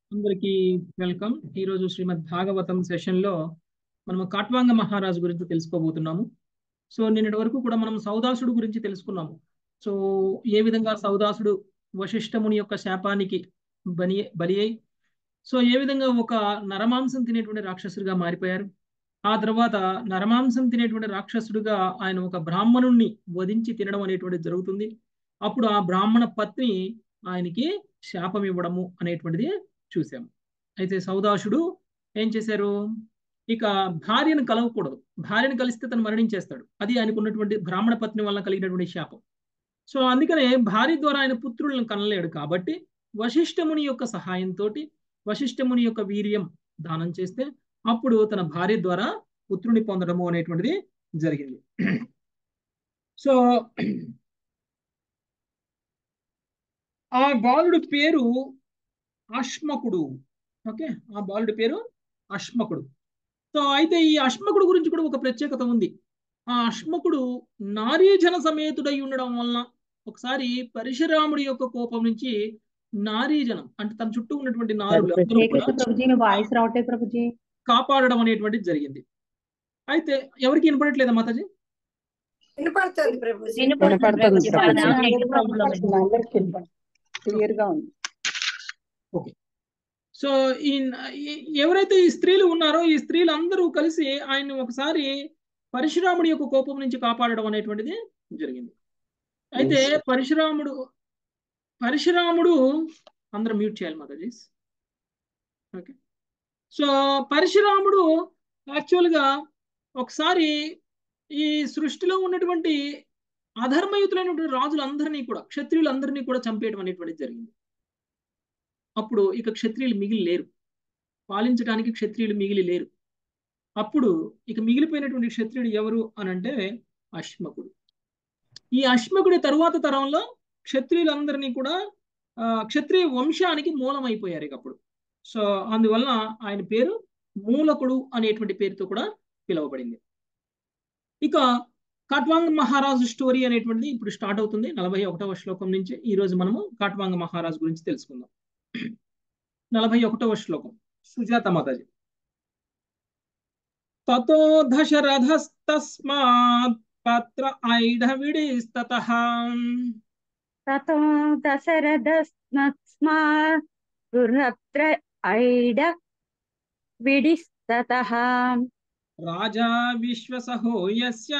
అందరికీ వెల్కమ్ ఈరోజు శ్రీమద్ భాగవతం సెషన్లో మనము కాట్వాంగ మహారాజు గురించి తెలుసుకోబోతున్నాము సో నిన్నటి వరకు కూడా మనం సౌదాసుడు గురించి తెలుసుకున్నాము సో ఏ విధంగా సౌదాసుడు వశిష్ఠముని యొక్క శాపానికి బలి బలి అయి సో ఏ విధంగా ఒక నరమాంసం తినేటువంటి రాక్షసుడిగా మారిపోయారు ఆ తర్వాత నరమాంసం తినేటువంటి రాక్షసుడిగా ఆయన ఒక బ్రాహ్మణుణ్ణి వధించి తినడం అనేటువంటిది జరుగుతుంది అప్పుడు ఆ బ్రాహ్మణ పత్ని ఆయనకి శాపం ఇవ్వడము అనేటువంటిది చూసాము అయితే సౌదాసుడు ఏం చేశారు ఇక భార్యను కలవకూడదు భార్యను కలిస్తే తను మరణించేస్తాడు అది ఆయనకున్నటువంటి బ్రాహ్మణ పత్ని వల్ల కలిగినటువంటి శాపం సో అందుకనే భార్య ద్వారా ఆయన పుత్రులను కనలేడు కాబట్టి వశిష్ఠముని యొక్క సహాయంతో వశిష్ఠముని యొక్క వీర్యం దానం చేస్తే అప్పుడు తన భార్య ద్వారా పుత్రుని పొందడము అనేటువంటిది జరిగింది సో ఆ బాలుడి పేరు అష్మకుడు ఓకే ఆ బాలుడి పేరు అష్మకుడు సో అయితే ఈ అష్మకుడు గురించి కూడా ఒక ప్రత్యేకత ఉంది ఆ అష్మకుడు నారీజన సమేతుడై ఉండడం వలన ఒకసారి పరశురాముడి యొక్క కోపం నుంచి నారీజనం అంటే తన చుట్టూ ఉన్నటువంటి నారులు అందరూ కూడా ప్రభుజీ మీ వాయిస్ రావట్లేదు ప్రభుజీ కాపాడడం అనేటువంటిది జరిగింది అయితే ఎవరికి వినపడట్లేదా మాతాజీ వినపడుతుంది ప్రభుజీ వినపడుతుంది ప్రభుజీ. క్లియర్ గా ఉంది ఓకే సో ఈ ఈ- ఎవరైతే ఈ స్త్రీలు ఉన్నారో ఈ స్త్రీలు అందరూ కలిసి ఆయన్ని ఒకసారి పరశురాముడి యొక్క కోపం నుంచి కాపాడడం అనేటువంటిది జరిగింది అయితే పరశురాముడు పరశురాముడు అందరూ మ్యూట్ చేయాలి మాతాజీ ఓకే సో పరశురాముడు యాక్చువల్గా ఒకసారి ఈ సృష్టిలో ఉన్నటువంటి అధర్మయుతులైనటువంటి రాజులందరినీ కూడా క్షత్రియులందరినీ కూడా చంపేయడం అనేటువంటిది జరిగింది అప్పుడు ఇక క్షత్రియులు మిగిలి లేరు పాలించడానికి క్షత్రియులు మిగిలి లేరు అప్పుడు ఇక మిగిలిపోయినటువంటి క్షత్రియుడు ఎవరు అని అంటే అశ్మకుడు ఈ అశ్మకుడి తరువాత తరంలో క్షత్రియులందరినీ కూడా ఆ, క్షత్రియ వంశానికి మూలం అయిపోయారు ఇక అప్పుడు సో అందువలన ఆయన పేరు మూలకుడు అనేటువంటి పేరుతో కూడా పిలువబడింది ఇక కాట్వాంగ్ మహారాజు స్టోరీ అనేటువంటిది ఇప్పుడు స్టార్ట్ అవుతుంది నలభై ఒకటవ శ్లోకం నుంచి ఈ రోజు మనము కాట్వాంగ్ మహారాజు గురించి తెలుసుకుందాం నలభై ఒకటవ శ్లోకం సుజాత మాతాజీ తతో దశరథస్తస్మాత్ పత్ర ఐఢవిడిస్తత తతో దశరథస్మస్మాత్ పురత్ర ఐడ విడిస్తతః రాజా విశ్వసహో యస్య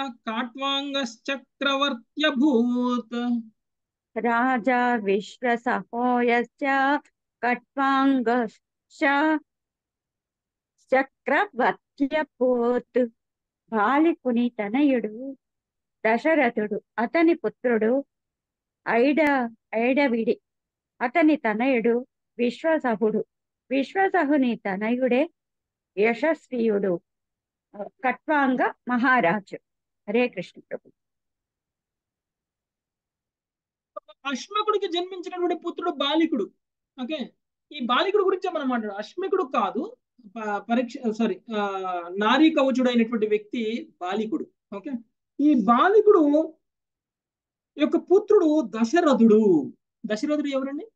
కాట్వాంగశ్చక్రవర్త్యభూత్ రాజా విశ్వసహోయస్య కట్వాంగశ్చ చక్రవర్త్యభూత్ బాలికుని తనయుడు దశరథుడు అతని పుత్రుడు ఐడ ఐడవిడి అతని తనయుడు విశ్వసహుడు విశ్వసహుని తనయుడే యశస్వియుడు కట్వాంగ మహారాజు హరే కృష్ణ ప్రభు అశ్మకుడికి జన్మించినటువంటి పుత్రుడు బాలికుడు ఓకే ఈ బాలికుడు గురించి మనం మాట్లాడు అశ్మకుడు కాదు ప- పరీక్ష సారీ నారీ కవచుడు అయినటువంటి వ్యక్తి బాలికుడు ఓకే ఈ బాలికుడు యొక్క పుత్రుడు దశరథుడు దశరథుడు ఎవరండి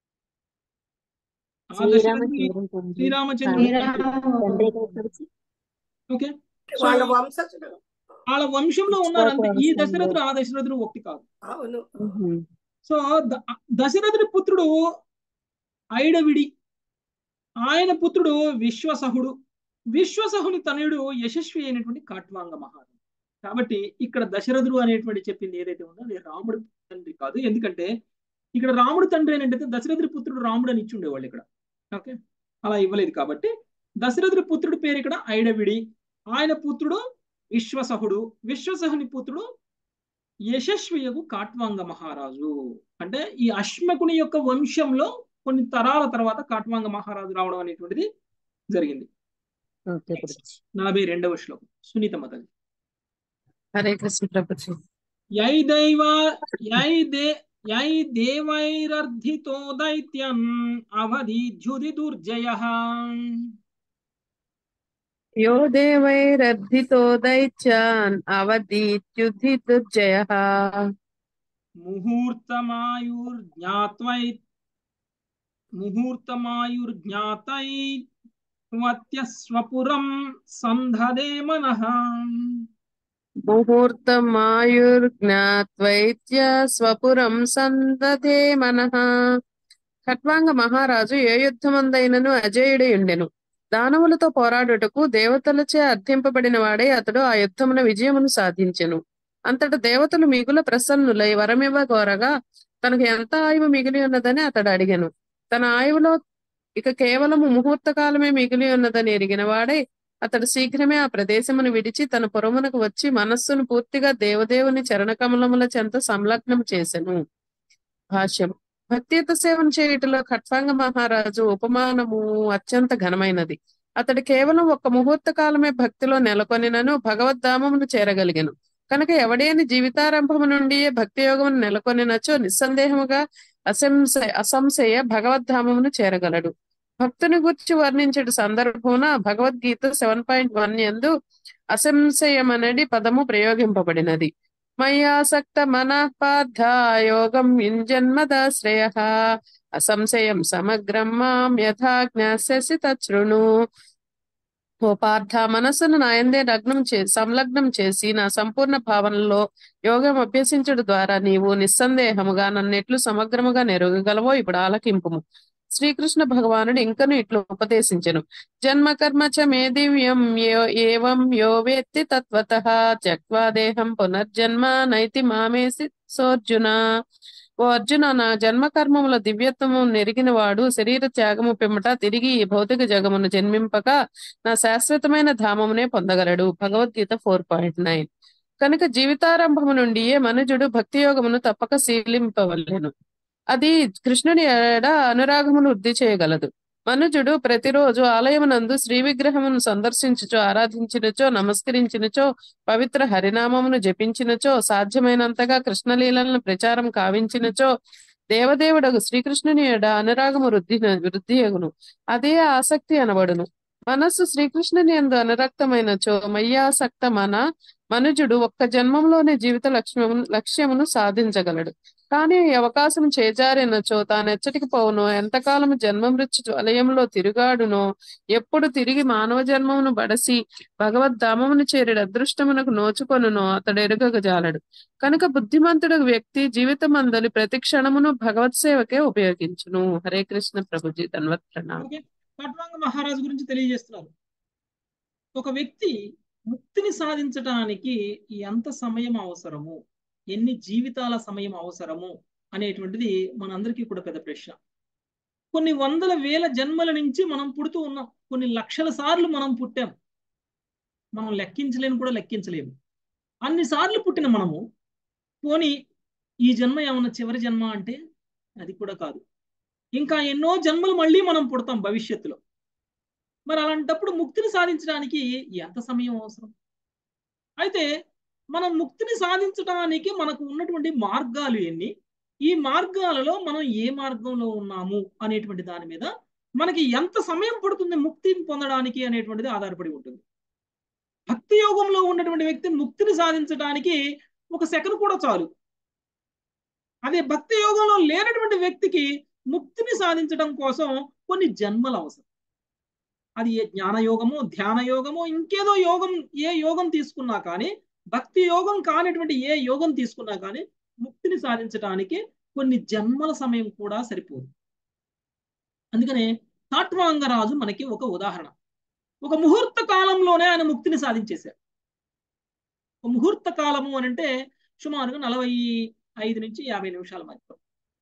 ఆ దశరథుడి శ్రీరామచంద్రుడు ఓకే సో వాళ్ళ వంశజుడు వాళ్ళ వంశంలో ఉన్నారంటే ఈ దశరథుడు ఆ దశరథుడు ఒకటి కాదు అవును సో ద- దశరథుడి పుత్రుడు ఐడవిడి ఆయన పుత్రుడు విశ్వసహుడు విశ్వసహుని తనయుడు యశస్వి అయినటువంటి కాట్వాంగ మహారాజు కాబట్టి ఇక్కడ దశరథుడు అనేటువంటి చెప్పింది ఏదైతే ఉందో అది రాముడు తండ్రి కాదు ఎందుకంటే ఇక్కడ రాముడు తండ్రి ఏంటంటే దశరథుడి పుత్రుడు రాముడు అని ఇచ్చి ఉండేవాళ్ళు ఇక్కడ ఓకే అలా ఇవ్వలేదు కాబట్టి దశరథుడి పుత్రుడి పేరు ఇక్కడ ఐడవిడి ఆయన పుత్రుడు విశ్వసహుడు విశ్వసహుని పుత్రుడు యశస్వియకు కాట్వాంగ మహారాజు అంటే ఈ అశ్మకుని యొక్క వంశంలో కొన్ని తరాల తర్వాత కాట్వాంగ మహారాజు రావడం అనేటువంటిది జరిగింది నలభై రెండవ శ్లోకం సునీత మతది హరే కృష్ణ ప్రభుజీ యై దైవ యై దే యై దేవైరర్ధితో దైత్యం అవధీధ్యుది దుర్జయ యో దేవైరర్ధితో దైత్యాన్ అవధీత్యుధి ముహూర్తమాయుర్జ్ఞాతై వత్యస్వపురం సంధదే మనః ముహూర్తమాయుర్జ్ఞాత్వైత్య స్వపురం సందధే మనః ఖట్వాంగ మహారాజు ఏ యుద్ధమందైనను అజేయుడై ఉండెను దానవులతో పోరాడుటకు దేవతలచే అర్థింపబడిన వాడే అతడు ఆ యుద్ధమున విజయమును సాధించెను అంతట దేవతలు మిగుల ప్రసన్నులై వరమివ్వ కోరగా తనకు ఎంత ఆయువు మిగిలి ఉన్నదని అతడు అడిగెను తన ఆయువులో ఇక కేవలము ముహూర్త కాలమే మిగిలి ఉన్నదని ఎరిగిన వాడై అతడు శీఘ్రమే ఆ ప్రదేశమును విడిచి తన పురమునకు వచ్చి మనస్సును పూర్తిగా దేవదేవుని చరణకమలముల చెంత సంలగ్నం చేసెను భాష్యం భక్తియుత సేవను చేయుటలో ఖట్వాంగ మహారాజు ఉపమానము అత్యంత ఘనమైనది అతడు కేవలం ఒక్క ముహూర్త కాలమే భక్తిలో నెలకొనినను భగవద్ధామమును చేరగలిగెను కనుక ఎవడేని జీవితారంభము నుండియే భక్తి యోగమును నెలకొనినచో నిస్సందేహముగా అసంశ అసంశయ భగవద్ధామమును చేరగలడు భక్తుని గురించి వర్ణించడు సందర్భమున భగవద్గీత సెవెన్ పాయింట్ వన్ ఎందు అసంశయమనడి పదము ప్రయోగింపబడినది మయ్యాసక్త మనః పార్థ యోగం యుంజన్మదాశ్రయ అసంశయం సమగ్రం మాం యథా జ్ఞాస్యసి తృణు ఓ పార్థ మనస్సును నాయందే లగ్నం చే సంలగ్నం చేసి నా సంపూర్ణ భావనలో యోగం అభ్యసించడం ద్వారా నీవు నిస్సందేహముగా నన్నెట్లు సమగ్రముగా నెరగగలవో ఇప్పుడు ఆలకింపుము శ్రీకృష్ణ భగవానుడు ఇంకను ఇట్లు ఉపదేశించెను జన్మ కర్మ చ మే దివ్యం యో ఏవం యో వేత్తి తత్వత త్యక్వా దేహం పునర్జన్మ నైతి మామేసి సోర్జున ఓ అర్జున నా జన్మ కర్మముల దివ్యత్వము నెరిగిన వాడు శరీర త్యాగము పిమ్మట తిరిగి ఈ భౌతిక జగమును జన్మింపక నా శాశ్వతమైన ధామమునే పొందగలడు భగవద్గీత ఫోర్ పాయింట్ నైన్ కనుక జీవితారంభము నుండియే మనుజుడు భక్తి యోగమును తప్పక శీలింపవలెను అది కృష్ణుని ఎడ అనురాగమును వృద్ధి చేయగలదు మనుజుడు ప్రతిరోజు ఆలయమునందు శ్రీ విగ్రహమును సందర్శించుచో ఆరాధించినచో నమస్కరించినచో పవిత్ర హరినామమును జపించినచో సాధ్యమైనంతగా కృష్ణలీలను ప్రచారం కావించినచో దేవదేవుడగు శ్రీకృష్ణుని ఎడ అనురాగము వృద్ధి వృద్ధి అగును అదే ఆసక్తి అనబడును మనస్సు శ్రీకృష్ణుని ఎందు అనురక్తమైనచో మయ్యాసక్త మన మనుజుడు ఒక్క జన్మంలోనే జీవిత లక్ష్యము లక్ష్యమును సాధించగలడు కానీ ఈ అవకాశం చేజారినచో తానెచ్చటికి పోవునో ఎంతకాలము జన్మ మృత్యు వలయంలో తిరుగాడునో ఎప్పుడు తిరిగి మానవ జన్మమును బడసి భగవద్ధామమును చేరి అదృష్టమునకు నోచుకొనునో అతడు ఎరుగగజాలడు కనుక బుద్ధిమంతుడు వ్యక్తి జీవితమందలి ప్రతి క్షణమును భగవత్ సేవకే ఉపయోగించును హరే కృష్ణ ప్రభుజీ ధన్వత్ ప్రణామం ఓకే ఖట్వాంగ మహారాజు గురించి తెలియజేస్తున్నారు ఒక వ్యక్తి ముక్తిని సాధించడానికి ఎంత సమయం అవసరము ఎన్ని జీవితాల సమయం అవసరము అనేటువంటిది మనందరికీ కూడా పెద్ద ప్రశ్న కొన్ని వందల వేల జన్మల నుంచి మనం పుడుతూ ఉన్నాం కొన్ని లక్షల సార్లు మనం పుట్టాం మనం లెక్కించలేని కూడా లెక్కించలేము అన్ని సార్లు పుట్టిన మనము పోని ఈ జన్మ ఏమన్నా చివరి జన్మ అంటే అది కూడా కాదు ఇంకా ఎన్నో జన్మలు మళ్ళీ మనం పుడతాం భవిష్యత్తులో మరి అలాంటప్పుడు ముక్తిని సాధించడానికి ఎంత సమయం అవసరం అయితే మనం ముక్తిని సాధించడానికి మనకు ఉన్నటువంటి మార్గాలు ఎన్ని ఈ మార్గాలలో మనం ఏ మార్గంలో ఉన్నాము అనేటువంటి దాని మీద మనకి ఎంత సమయం పడుతుంది ముక్తిని పొందడానికి అనేటువంటిది ఆధారపడి ఉంటుంది భక్తి యోగంలో ఉన్నటువంటి వ్యక్తి ముక్తిని సాధించడానికి ఒక సెకండ్ కూడా చాలు అదే భక్తి యోగంలో లేనటువంటి వ్యక్తికి ముక్తిని సాధించడం కోసం కొన్ని జన్మలు అవసరం అది ఏ జ్ఞాన యోగము ధ్యాన యోగము ఇంకేదో యోగం ఏ యోగం తీసుకున్నా కానీ భక్తి యోగం కానిటువంటి ఏ యోగం తీసుకున్నా కానీ ముక్తిని సాధించడానికి కొన్ని జన్మల సమయం కూడా సరిపోదు అందుకనే కాట్వాంగరాజు మనకి ఒక ఉదాహరణ ఒక ముహూర్త కాలంలోనే ఆయన ముక్తిని సాధించేశారు ఒక ముహూర్త కాలము అని అంటే సుమారుగా నలభై ఐదు నుంచి యాభై నిమిషాల మధ్య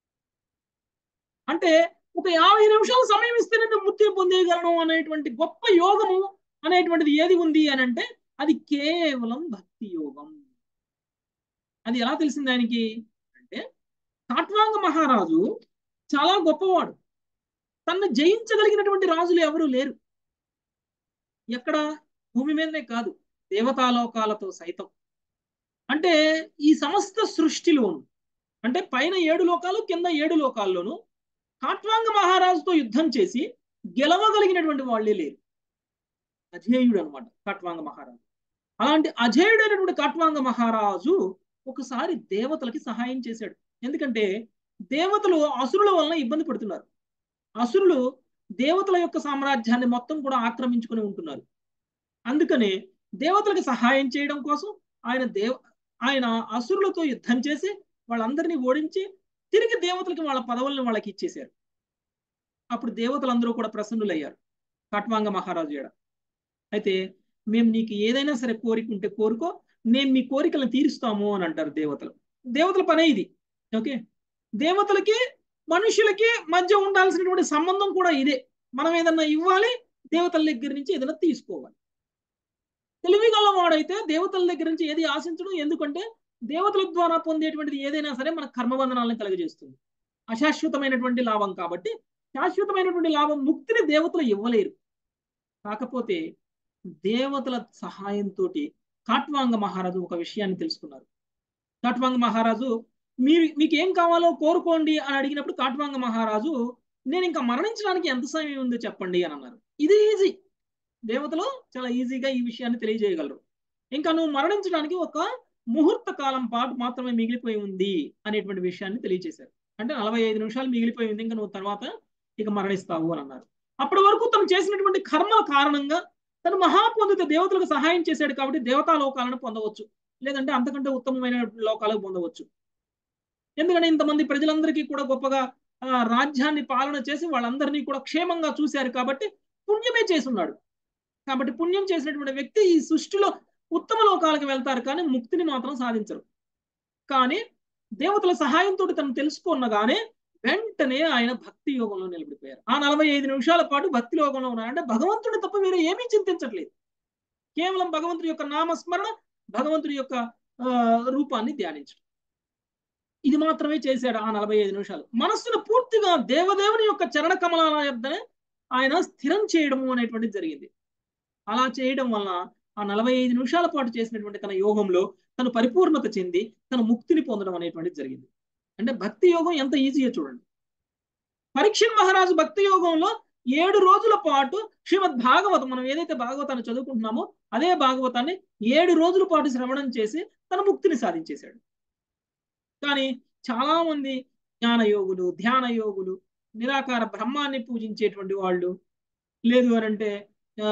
అంటే ఒక యాభై నిమిషాల సమయం ఇస్తే నేను ముక్తిని పొందేయగలను అనేటువంటి గొప్ప యోగము అనేటువంటిది ఏది ఉంది అని అంటే అది కేవలం భక్తి యోగం అది ఎలా తెలిసింది ఆయనకి అంటే కాట్వాంగ మహారాజు చాలా గొప్పవాడు తన్ను జయించగలిగినటువంటి రాజులు ఎవరు లేరు ఎక్కడ భూమి మీదనే కాదు దేవతాలోకాలతో సైతం అంటే ఈ సమస్త సృష్టిలోను అంటే పైన ఏడు లోకాలు కింద ఏడు లోకాల్లోనూ కాట్వాంగ మహారాజుతో యుద్ధం చేసి గెలవగలిగినటువంటి వాళ్ళే లేరు అజేయుడు అనమాట కాట్వాంగ మహారాజు అలాంటి అజేయుడైనటువంటి కాట్వాంగ మహారాజు ఒకసారి దేవతలకి సహాయం చేశాడు ఎందుకంటే దేవతలు అసురుల వలన ఇబ్బంది పడుతున్నారు అసురులు దేవతల యొక్క సామ్రాజ్యాన్ని మొత్తం కూడా ఆక్రమించుకుని ఉంటున్నారు అందుకనే దేవతలకు సహాయం చేయడం కోసం ఆయన దేవ ఆయన అసురులతో యుద్ధం చేసి వాళ్ళందరినీ ఓడించి తిరిగి దేవతలకి వాళ్ళ పదవులను వాళ్ళకి ఇచ్చేశారు అప్పుడు దేవతలందరూ కూడా ప్రసన్నులయ్యారు కట్వాంగ మహారాజు ఏడ అయితే మేము నీకు ఏదైనా సరే కోరిక ఉంటే కోరుకో నేను మీ కోరికలను తీరుస్తాము అని అంటారు దేవతలు దేవతల పనే ఇది ఓకే దేవతలకి మనుషులకి మధ్య ఉండాల్సినటువంటి సంబంధం కూడా ఇదే మనం ఏదన్నా ఇవ్వాలి దేవతల దగ్గర నుంచి ఏదైనా తీసుకోవాలి తెలివి వాడైతే దేవతల దగ్గర నుంచి ఏది ఆశించడం ఎందుకంటే దేవతల ద్వారా పొందేటువంటిది ఏదైనా సరే మన కర్మబంధనాలను కలుగజేస్తుంది అశాశ్వతమైనటువంటి లాభం కాబట్టి శాశ్వతమైనటువంటి లాభం ముక్తిని దేవతలు ఇవ్వలేరు కాకపోతే దేవతల సహాయంతో కాట్వాంగ మహారాజు ఒక విషయాన్ని తెలుసుకున్నారు కాట్వాంగ మహారాజు మీరు మీకు ఏం కావాలో కోరుకోండి అని అడిగినప్పుడు కాట్వాంగ మహారాజు నేను ఇంకా మరణించడానికి ఎంత సమయం ఉందో చెప్పండి అని అన్నారు ఇది ఈజీ దేవతలు చాలా ఈజీగా ఈ విషయాన్ని తెలియజేయగలరు ఇంకా నువ్వు మరణించడానికి ఒక ముహూర్త కాలం పాటు మాత్రమే మిగిలిపోయి ఉంది అనేటువంటి విషయాన్ని తెలియజేశారు అంటే నలభై ఐదు నిమిషాలు మిగిలిపోయి ఉంది ఇంకా నువ్వు తర్వాత ఇక మరణిస్తావు అని అన్నారు అప్పటి వరకు తను చేసినటువంటి కర్మల కారణంగా తను మహాపొందిత దేవతలకు సహాయం చేశాడు కాబట్టి దేవతా లోకాలను పొందవచ్చు లేదంటే అంతకంటే ఉత్తమమైన లోకాలకు పొందవచ్చు ఎందుకంటే ఇంతమంది ప్రజలందరికీ కూడా గొప్పగా రాజ్యాన్ని పాలన చేసి వాళ్ళందరినీ కూడా క్షేమంగా చూశారు కాబట్టి పుణ్యమే చేసున్నాడు కాబట్టి పుణ్యం చేసినటువంటి వ్యక్తి ఈ సృష్టిలో ఉత్తమ లోకాలకు వెళ్తారు కానీ ముక్తిని మాత్రం సాధించరు కానీ దేవతల సహాయంతో తను తెలుసుకున్నగానే వెంటనే ఆయన భక్తి యోగంలో నిలబడిపోయారు ఆ నలభై ఐదు నిమిషాల పాటు భక్తి యోగంలో ఉన్నారంటే భగవంతుడు తప్ప వేరే ఏమీ చింతించట్లేదు కేవలం భగవంతుడి యొక్క నామస్మరణ భగవంతుడి యొక్క రూపాన్ని ధ్యానించడం ఇది మాత్రమే చేశాడు ఆ నలభై ఐదు నిమిషాలు మనస్సును పూర్తిగా దేవదేవుని యొక్క చరణ కమలాల యొద్దనే ఆయన స్థిరం చేయడము అనేటువంటిది జరిగింది అలా చేయడం వలన ఆ నలభై ఐదు నిమిషాల పాటు చేసినటువంటి తన యోగంలో తను పరిపూర్ణత చెంది తన ముక్తిని పొందడం అనేటువంటిది జరిగింది అంటే భక్తి యోగం ఎంత ఈజీయో చూడండి పరీక్ష మహారాజు భక్తి యోగంలో ఏడు రోజుల పాటు శ్రీమద్ భాగవతం మనం ఏదైతే భాగవతాన్ని చదువుకుంటున్నామో అదే భాగవతాన్ని ఏడు రోజుల పాటు శ్రవణం చేసి తన ముక్తిని సాధించేశాడు కానీ చాలా మంది జ్ఞాన యోగులు ధ్యాన యోగులు నిరాకార బ్రహ్మాన్ని పూజించేటువంటి వాళ్ళు లేదు అని అంటే ఆ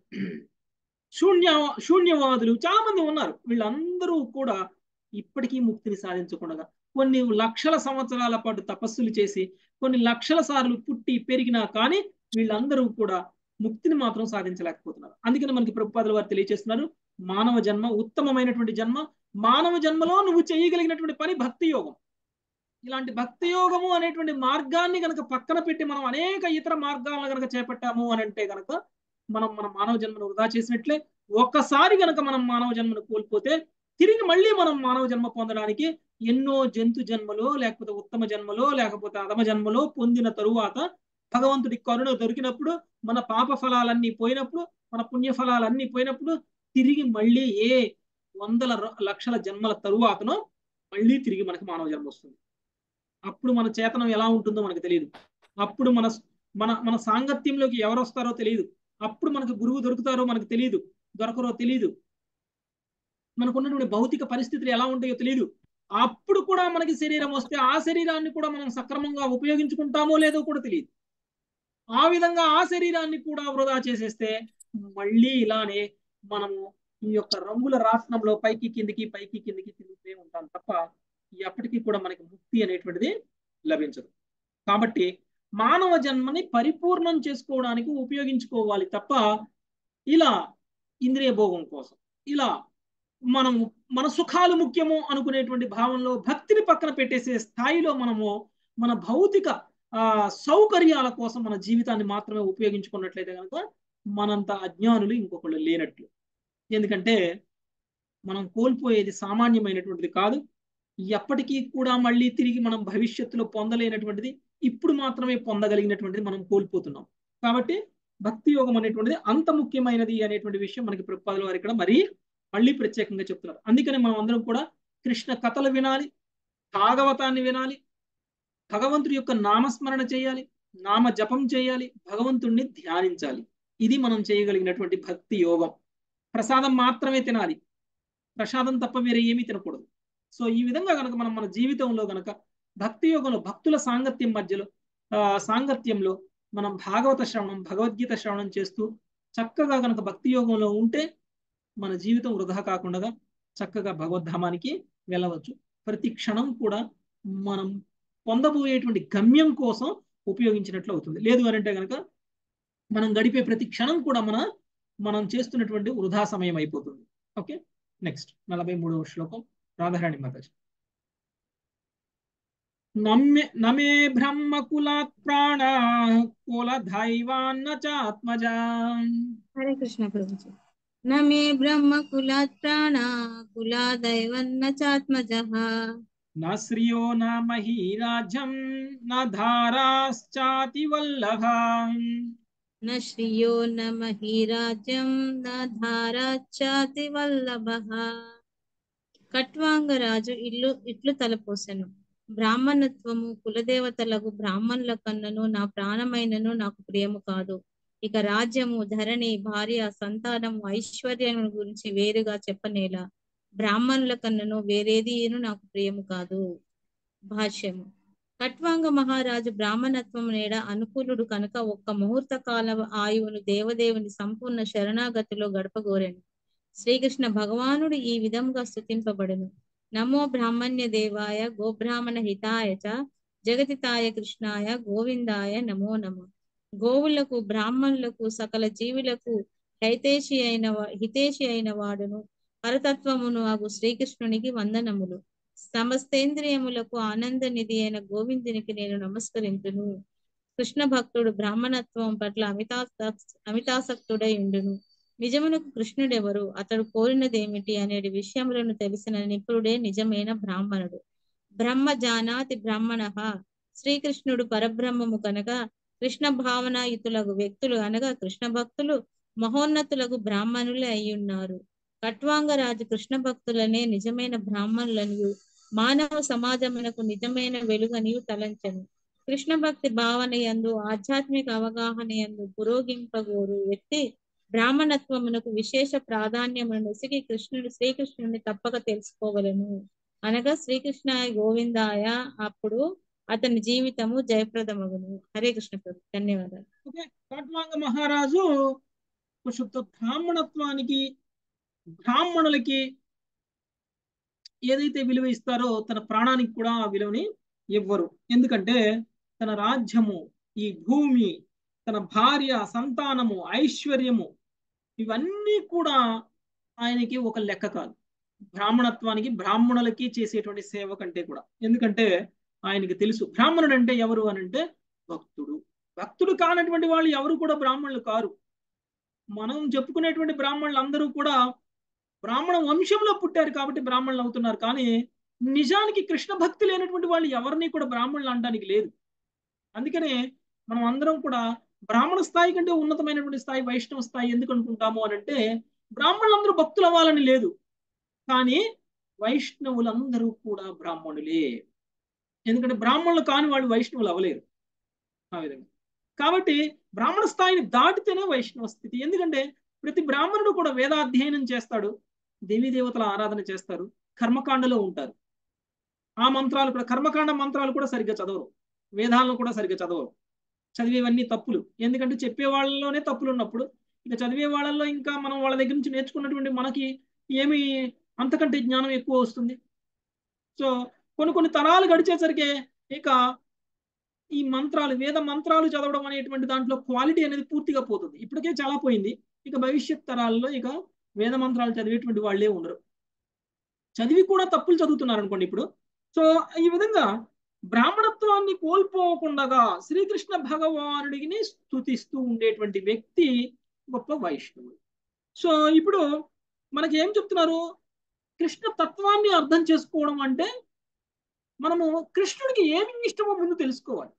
శూన్య శూన్యవాదులు చాలా మంది ఉన్నారు వీళ్ళందరూ కూడా ఇప్పటికీ ముక్తిని సాధించకుండా కొన్ని లక్షల సంవత్సరాల పాటు తపస్సులు చేసి కొన్ని లక్షల సార్లు పుట్టి పెరిగినా కానీ వీళ్ళందరూ కూడా ముక్తిని మాత్రం సాధించలేకపోతున్నారు అందుకని మనకి ప్రభుపాదుల వారు తెలియజేస్తున్నారు మానవ జన్మ ఉత్తమమైనటువంటి జన్మ మానవ జన్మలో నువ్వు చేయగలిగినటువంటి పని భక్తి యోగం ఇలాంటి భక్తి యోగము అనేటువంటి మార్గాన్ని కనుక పక్కన పెట్టి మనం అనేక ఇతర మార్గాలను కనుక చేపట్టాము అని అంటే కనుక మనం మన మానవ జన్మను వృధా చేసినట్లే ఒక్కసారి కనుక మనం మానవ జన్మను కోల్పోతే తిరిగి మళ్ళీ మనం మానవ జన్మ పొందడానికి ఎన్నో జంతు జన్మలో లేకపోతే ఉత్తమ జన్మలో లేకపోతే అధమ జన్మలో పొందిన తరువాత భగవంతుడి కరుణ దొరికినప్పుడు మన పాప ఫలాలన్నీ పోయినప్పుడు మన పుణ్య ఫలాలన్నీ పోయినప్పుడు తిరిగి మళ్ళీ ఏ వందల లక్షల జన్మల తరువాతనో మళ్ళీ తిరిగి మనకి మానవ జన్మ వస్తుంది అప్పుడు మన చేతనం ఎలా ఉంటుందో మనకు తెలియదు అప్పుడు మన మన మన సాంగత్యంలోకి ఎవరు వస్తారో తెలియదు అప్పుడు మనకు గురువు దొరుకుతారో మనకు తెలియదు దొరకరో తెలియదు మనకున్నటువంటి భౌతిక పరిస్థితులు ఎలా ఉంటాయో తెలియదు అప్పుడు కూడా మనకి శరీరం వస్తే ఆ శరీరాన్ని కూడా మనం సక్రమంగా ఉపయోగించుకుంటామో లేదో కూడా తెలియదు ఆ విధంగా ఆ శరీరాన్ని కూడా వృధా చేసేస్తే మళ్ళీ ఇలానే మనము ఈ యొక్క రంగుల రాట్నంలో పైకి కిందికి పైకి కిందికి తిరుగుతూనే ఉంటాం తప్ప ఎప్పటికీ కూడా మనకి ముక్తి అనేటువంటిది లభించదు కాబట్టి మానవ జన్మని పరిపూర్ణం చేసుకోవడానికి ఉపయోగించుకోవాలి తప్ప ఇలా ఇంద్రియ భోగం కోసం ఇలా మనం మన సుఖాలు ముఖ్యము అనుకునేటువంటి భావంలో భక్తిని పక్కన పెట్టేసే స్థాయిలో మనము మన భౌతిక ఆ సౌకర్యాల కోసం మన జీవితాన్ని మాత్రమే ఉపయోగించుకున్నట్లయితే కనుక మనంత అజ్ఞానులు ఇంకొకళ్ళు లేనట్లు ఎందుకంటే మనం కోల్పోయేది సామాన్యమైనటువంటిది కాదు ఎప్పటికీ కూడా మళ్ళీ తిరిగి మనం భవిష్యత్తులో పొందలేనటువంటిది ఇప్పుడు మాత్రమే పొందగలిగినటువంటిది మనం కోల్పోతున్నాం కాబట్టి భక్తి యోగం అనేటువంటిది అంత ముఖ్యమైనది అనేటువంటి విషయం మనకి ప్రభుపాదుల వారు ఇక్కడ మరీ మళ్ళీ ప్రత్యేకంగా చెప్తున్నారు అందుకని మనం అందరం కూడా కృష్ణ కథలు వినాలి భాగవతాన్ని వినాలి భగవంతుడి యొక్క నామస్మరణ చేయాలి నామ జపం చేయాలి భగవంతుణ్ణి ధ్యానించాలి ఇది మనం చేయగలిగినటువంటి భక్తి యోగం ప్రసాదం మాత్రమే తినాలి ప్రసాదం తప్ప వేరే ఏమీ తినకూడదు సో ఈ విధంగా కనుక మనం మన జీవితంలో కనుక భక్తి యోగంలో భక్తుల సాంగత్యం మధ్యలో ఆ సాంగత్యంలో మనం భాగవత శ్రవణం భగవద్గీత శ్రవణం చేస్తూ చక్కగా కనుక భక్తి యోగంలో ఉంటే మన జీవితం వృధా కాకుండా చక్కగా భగవద్ధామానికి వెళ్ళవచ్చు ప్రతి క్షణం కూడా మనం పొందబోయేటువంటి గమ్యం కోసం ఉపయోగించినట్లు అవుతుంది లేదు అని అంటే కనుక మనం గడిపే ప్రతి క్షణం కూడా మన మనం చేస్తున్నటువంటి వృధా సమయం అయిపోతుంది ఓకే నెక్స్ట్ నలభై మూడవ శ్లోకం రాధారాణి మాతాజీ నమ్మే నమే బ్రహ్మ కులాత్ ప్రాణ కుల దైవాన్న చాత్మజా హరే కృష్ణ ప్రభుజీ న మే బ్రహ్మ కులాత్ ప్రాణ కులా దైవన్న చాత్మజః న శ్రియో న మహీరాజ్యం న ధారాశ్చాతి వల్లభ న శ్రియో న మహీరాజ్యం న ధారాచాతి వల్లభః కట్వాంగరాజు ఇల్లు ఇట్లు తలపోసెను బ్రాహ్మణత్వము కులదేవతలకు బ్రాహ్మణుల కన్నను నా ప్రాణమైనను నాకు ప్రియము కాదు ఇక రాజ్యము ధరణి భార్య సంతానం ఐశ్వర్యం గురించి వేరుగా చెప్పనేలా బ్రాహ్మణుల కన్నను వేరేదిను నాకు ప్రియము కాదు భాష్యము కట్వాంగ మహారాజు బ్రాహ్మణత్వం నేడ అనుకూలుడు కనుక ఒక్క ముహూర్త కాల ఆయువును దేవదేవుని సంపూర్ణ శరణాగతిలో గడపగోరెను శ్రీకృష్ణ భగవానుడు ఈ విధంగా స్తుతింపబడెను నమో బ్రాహ్మణ్య దేవాయ గోబ్రాహ్మణ హితాయ చ జగతితాయ కృష్ణాయ గోవిందాయ నమో నమ గోవులకు బ్రాహ్మణులకు సకల జీవులకు హైతేషి అయిన వా- హితేషి అయిన వాడును పరతత్వమును అగు శ్రీకృష్ణునికి వందనములు సమస్తేంద్రియములకు ఆనంద నిధి అయిన గోవిందునికి నేను నమస్కరించును కృష్ణ భక్తుడు బ్రాహ్మణత్వం పట్ల అమితాస అమితాసక్తుడై ఉండును నిజమునకు కృష్ణుడెవరు అతడు కోరినదేమిటి అనేటి విషయములను తెలిసిన నిపుణుడే నిజమైన బ్రాహ్మణుడు బ్రహ్మ జానాతి బ్రాహ్మణ శ్రీకృష్ణుడు పరబ్రహ్మము కనుక కృష్ణ భావనాయుతులకు వ్యక్తులు అనగా కృష్ణ భక్తులు మహోన్నతులకు బ్రాహ్మణులే అయి ఉన్నారు కట్వాంగరాజు కృష్ణ భక్తులనే నిజమైన బ్రాహ్మణులనియు మానవ సమాజమునకు నిజమైన వెలుగనియు తలంచెను కృష్ణ భక్తి భావన యందు ఆధ్యాత్మిక అవగాహన యందు పురోగింపగోరు వ్యక్తి బ్రాహ్మణత్వమునకు విశేష ప్రాధాన్యమును నొసిగి కృష్ణుడు శ్రీకృష్ణుని తప్పక తెలుసుకోవలను అనగా శ్రీకృష్ణాయ గోవిందాయ అప్పుడు అతని జీవితము జయప్రదమగును హరే కృష్ణ ప్రభు ధన్యవాదాలు ఓకే కాట్వాంగ మహారాజు శుద్ధ బ్రాహ్మణత్వానికి బ్రాహ్మణులకి ఏదైతే విలువ ఇస్తారో తన ప్రాణానికి కూడా ఆ విలువని ఇవ్వరు ఎందుకంటే తన రాజ్యము ఈ భూమి తన భార్య సంతానము ఐశ్వర్యము ఇవన్నీ కూడా ఆయనకి ఒక లెక్క కాదు బ్రాహ్మణత్వానికి బ్రాహ్మణులకి చేసేటువంటి సేవ కంటే కూడా ఎందుకంటే ఆయనకి తెలుసు బ్రాహ్మణుడు అంటే ఎవరు అని అంటే భక్తుడు భక్తుడు కానటువంటి వాళ్ళు ఎవరు కూడా బ్రాహ్మణులు కారు మనం చెప్పుకునేటువంటి బ్రాహ్మణులు అందరూ కూడా బ్రాహ్మణ వంశంలో పుట్టారు కాబట్టి బ్రాహ్మణులు అవుతున్నారు కానీ నిజానికి కృష్ణ భక్తి లేనటువంటి వాళ్ళు ఎవరిని కూడా బ్రాహ్మణులు అనడానికి లేదు అందుకనే మనం అందరం కూడా బ్రాహ్మణ స్థాయి కంటే ఉన్నతమైనటువంటి స్థాయి వైష్ణవ స్థాయి ఎందుకు అనుకుంటాము అని అంటే బ్రాహ్మణులందరూ భక్తులు అవ్వాలని లేదు కానీ వైష్ణవులందరూ కూడా బ్రాహ్మణులే ఎందుకంటే బ్రాహ్మణులు కాని వాళ్ళు వైష్ణవులు అవ్వలేరు ఆ విధంగా కాబట్టి బ్రాహ్మణ స్థాయిని దాటితేనే వైష్ణవ స్థితి ఎందుకంటే ప్రతి బ్రాహ్మణుడు కూడా వేదాధ్యయనం చేస్తాడు దేవీ దేవతల ఆరాధన చేస్తారు కర్మకాండలో ఉంటారు ఆ మంత్రాలు కూడా కర్మకాండ మంత్రాలు కూడా సరిగ్గా చదవరు వేదాలను కూడా సరిగ్గా చదవరు చదివేవన్నీ తప్పులు ఎందుకంటే చెప్పే వాళ్ళలోనే తప్పులు ఉన్నప్పుడు ఇక చదివే వాళ్ళల్లో ఇంకా మనం వాళ్ళ దగ్గర నుంచి నేర్చుకున్నటువంటి మనకి ఏమి అంతకంటే జ్ఞానం ఎక్కువ వస్తుంది సో కొన్ని కొన్ని తరాలు గడిచేసరికి ఇక ఈ మంత్రాలు వేద మంత్రాలు చదవడం అనేటువంటి దాంట్లో క్వాలిటీ అనేది పూర్తిగా పోతుంది ఇప్పటికే చాలా పోయింది ఇక భవిష్యత్ తరాల్లో ఇక వేద మంత్రాలు చదివేటువంటి వాళ్ళే ఉండరు చదివి కూడా తప్పులు చదువుతున్నారు అనుకోండి ఇప్పుడు సో ఈ విధంగా బ్రాహ్మణత్వాన్ని కోల్పోకుండా శ్రీకృష్ణ భగవానుడిని స్థుతిస్తూ ఉండేటువంటి వ్యక్తి గొప్ప వైష్ణవుడు సో ఇప్పుడు మనకి ఏం చెప్తున్నారు కృష్ణ తత్వాన్ని అర్థం చేసుకోవడం అంటే మనము కృష్ణుడికి ఏమి ఇష్టమో ముందు తెలుసుకోవాలి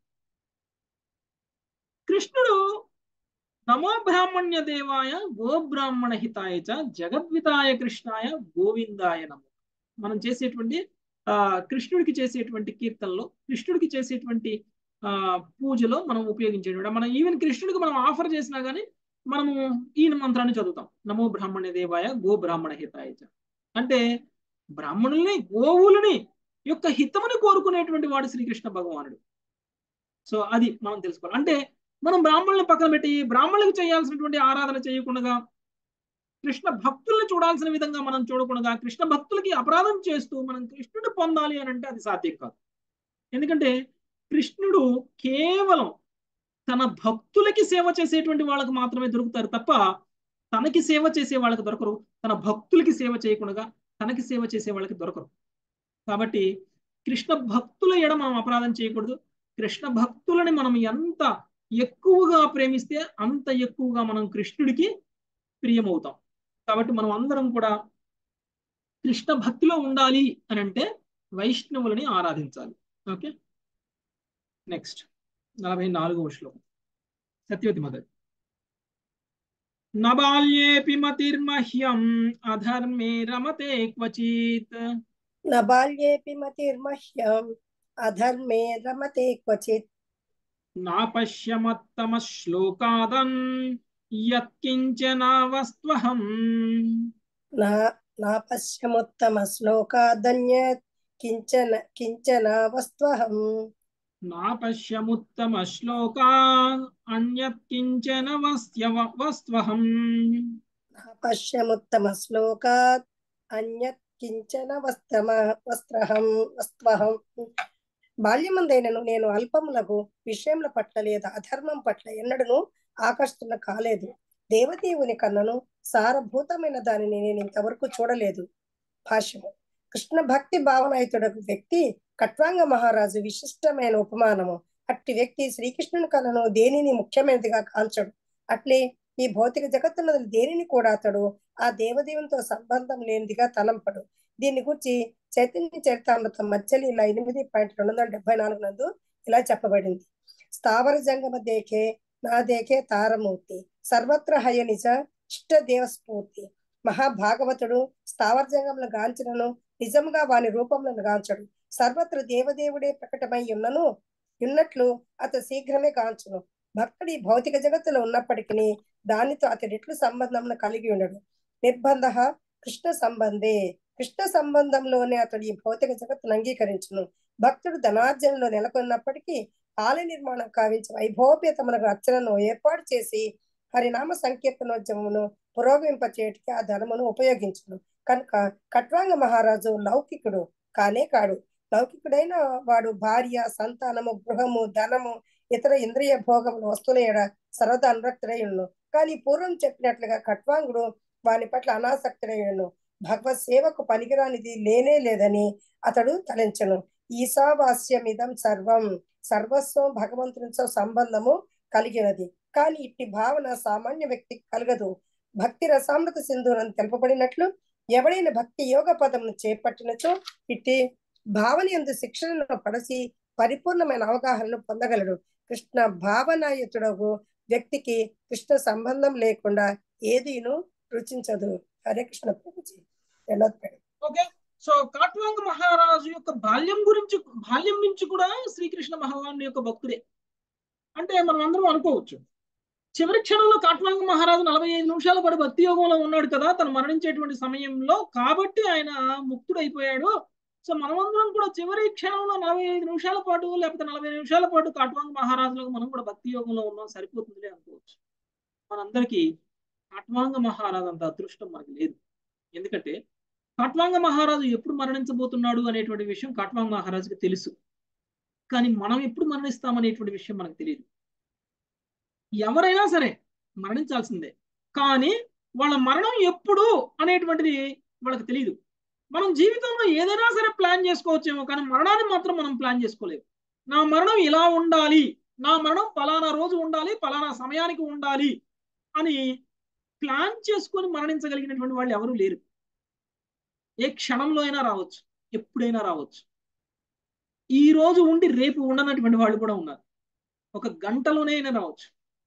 కృష్ణుడు నమో బ్రాహ్మణ్య దేవాయ గోబ్రాహ్మణ హితాయ చ జగద్వితాయ కృష్ణాయ గోవిందాయ నమో మనం చేసేటువంటి ఆ కృష్ణుడికి చేసేటువంటి కీర్తనలో కృష్ణుడికి చేసేటువంటి ఆ పూజలో మనం ఉపయోగించేటువంటి మనం ఈవెన్ కృష్ణుడికి మనం ఆఫర్ చేసినా గానీ మనము ఈ మంత్రాన్ని చదువుతాం నమో బ్రాహ్మణ్య దేవాయ గో బ్రాహ్మణ హితాయ చ అంటే బ్రాహ్మణుల్ని గోవులని యొక్క హితముని కోరుకునేటువంటి వాడు శ్రీకృష్ణ భగవానుడు సో అది మనం తెలుసుకోవాలి అంటే మనం బ్రాహ్మణులను పక్కన పెట్టి బ్రాహ్మణులకు చేయాల్సినటువంటి ఆరాధన చేయకుండా కృష్ణ భక్తుల్ని చూడాల్సిన విధంగా మనం చూడకుండా కృష్ణ భక్తులకి అపరాధం చేస్తూ మనం కృష్ణుడు పొందాలి అని అంటే అది సాధ్యం కాదు ఎందుకంటే కృష్ణుడు కేవలం తన భక్తులకి సేవ చేసేటువంటి వాళ్ళకి మాత్రమే దొరుకుతారు తప్ప తనకి సేవ చేసే వాళ్ళకి దొరకరు తన భక్తులకి సేవ చేయకుండా తనకి సేవ చేసే వాళ్ళకి దొరకరు కాబట్టి కృష్ణ భక్తుల ఎడ మనం అపరాధం చేయకూడదు కృష్ణ భక్తులని మనం ఎంత ఎక్కువగా ప్రేమిస్తే అంత ఎక్కువగా మనం కృష్ణుడికి ప్రియమవుతాం కాబట్టి మనం అందరం కూడా కృష్ణ భక్తిలో ఉండాలి అని అంటే వైష్ణవులని ఆరాధించాలి ఓకే నెక్స్ట్ నలభై నాలుగవ శ్లోకం సత్యవతి మదర్ నబాల్యేపి మతిర్మహ్యం అధర్మే రమతే క్వచిత్ न बाल्येऽपि मतिर्मह्यम् अधर्मे रमते क्वचित् నాపశ్యమత్తమ శ్లోకాదన్ యత్కించనావస్త్వహం न नापश्यमुत्तमश्लोकादन्यत् किञ्चन किञ्चन वस्त्वहम् నాపశ్యముత్తమ శ్లోకా అన్యత్ కించన వస్త్యవ వస్త్వహం नापश्यमुत्तमश्लोकात् अन्यत् కించన వస్త్రమ వస్త్రహం వస్త్వహం బాల్యమందైనను నేను అల్పములకు విషయముల పట్ల లేదా అధర్మం పట్ల ఎన్నడను ఆకర్షణ కాలేదు దేవదేవుని కన్నను సారభూతమైన దానిని నేను ఇంతవరకు చూడలేదు భాష్యము కృష్ణ భక్తి భావనాయుతుడకు వ్యక్తి కట్వాంగ మహారాజు విశిష్టమైన ఉపమానము అట్టి వ్యక్తి శ్రీకృష్ణుని కన్నను దేనిని ముఖ్యమైనదిగా కాంచడు అట్లే ఈ భౌతిక జగత్తున్నది దేనిని కూడా అతడు ఆ దేవదేవునితో సంబంధం లేనిదిగా తలంపడు దీన్ని గురించి చైతన్య చరితామృతం మధ్యలో ఇలా ఎనిమిది పాయింట్ రెండు వందల డెబ్బై నాలుగు నందు ఇలా చెప్పబడింది స్థావర జంగమ దేకే నా దేకే తారమూర్తి సర్వత్ర హయ నిజ ఇష్ట దేవ స్ఫూర్తి మహాభాగవతుడు స్థావర జంగములు గాంచినను నిజంగా వాని రూపములను గాంచడు సర్వత్ర దేవదేవుడే ప్రకటమై ఉన్నను ఉన్నట్లు అతడు శీఘ్రమే గాంచును భక్తుడి భౌతిక జగత్తులో ఉన్నప్పటికీ దానితో అతడి ఎట్లు సంబంధం కలిగి ఉండడు నిర్బంధ కృష్ణ సంబంధే కృష్ణ సంబంధంలోనే అతడు ఈ భౌతిక జగత్తును అంగీకరించును భక్తుడు ధనార్జనలో నెలకొన్నప్పటికీ ఆలయ నిర్మాణం కావించి వైభవపేతములకు అర్చనను ఏర్పాటు చేసి హరినామ సంకీర్తనోద్యమమును పురోగమింపచేయటికి ఆ ధనమును ఉపయోగించును కనుక కట్వాంగ మహారాజు లౌకికుడు కానే కాడు లౌకికుడైన వాడు భార్య సంతానము గృహము ధనము ఇతర ఇంద్రియ భోగములు వస్తువుల ఎడ సర్వదా అనురక్తుడయ్యును కానీ పూర్వం చెప్పినట్లుగా కట్వాంగుడు వాని పట్ల అనాసక్తుడయ్యును భగవత్ సేవకు పనికిరానిది లేనే లేదని అతడు తలంచను ఈశావాస్యమిదం సర్వం సర్వస్వం భగవంతునితో సంబంధము కలిగినది కానీ ఇట్టి భావన సామాన్య వ్యక్తికి కలగదు భక్తి రసామృత సింధూరం తెలుపబడినట్లు ఎవడైనా భక్తి యోగ పదమును చేపట్టినచో ఇట్టి భావన ఎందు శిక్షణను పడసి పరిపూర్ణమైన అవగాహనను పొందగలడు కృష్ణ భావనాయుతుడగు వ్యక్తికి కృష్ణ సంబంధం లేకుండా ఏదీను రుచించదు హరే కృష్ణ ప్రభుజీ తెలవదు ఓకే సో కాట్వాంగ మహారాజు యొక్క బాల్యం గురించి బాల్యం నుంచి కూడా శ్రీకృష్ణ భగవాను యొక్క భక్తుడే అంటే మనం అందరం అనుకోవచ్చు చివరి క్షణంలో కాట్వాంగ మహారాజు నలభై ఐదు నిమిషాల పాటు భక్తి యోగంలో ఉన్నాడు కదా తను మరణించేటువంటి సమయంలో కాబట్టి ఆయన ముక్తుడైపోయాడు సో మనమందరం కూడా చివరి క్షణంలో నలభై ఐదు నిమిషాల పాటు లేకపోతే నలభై నిమిషాల పాటు కాట్వాంగ మహారాజులకు మనం కూడా భక్తి యోగంలో ఉన్నాం సరిపోతుందిలే అనుకోవచ్చు మనందరికీ కాట్వాంగ మహారాజు అంత అదృష్టం మనకి లేదు ఎందుకంటే కాట్వాంగ మహారాజు ఎప్పుడు మరణించబోతున్నాడు అనేటువంటి విషయం కాట్వాంగ మహారాజుకి తెలుసు కానీ మనం ఎప్పుడు మరణిస్తామనేటువంటి విషయం మనకు తెలియదు ఎవరైనా సరే మరణించాల్సిందే కానీ వాళ్ళ మరణం ఎప్పుడు అనేటువంటిది వాళ్ళకి తెలియదు మనం జీవితంలో ఏదైనా సరే ప్లాన్ చేసుకోవచ్చేమో కానీ మరణాన్ని మాత్రం మనం ప్లాన్ చేసుకోలేము నా మరణం ఇలా ఉండాలి నా మరణం పలానా రోజు ఉండాలి పలానా సమయానికి ఉండాలి అని ప్లాన్ చేసుకొని మరణించగలిగినటువంటి వాళ్ళు ఎవరు లేరు ఏ క్షణంలో అయినా రావచ్చు ఎప్పుడైనా రావచ్చు ఈ రోజు ఉండి రేపు ఉండనటువంటి వాళ్ళు కూడా ఉన్నారు ఒక గంటలోనే అయినా రావచ్చు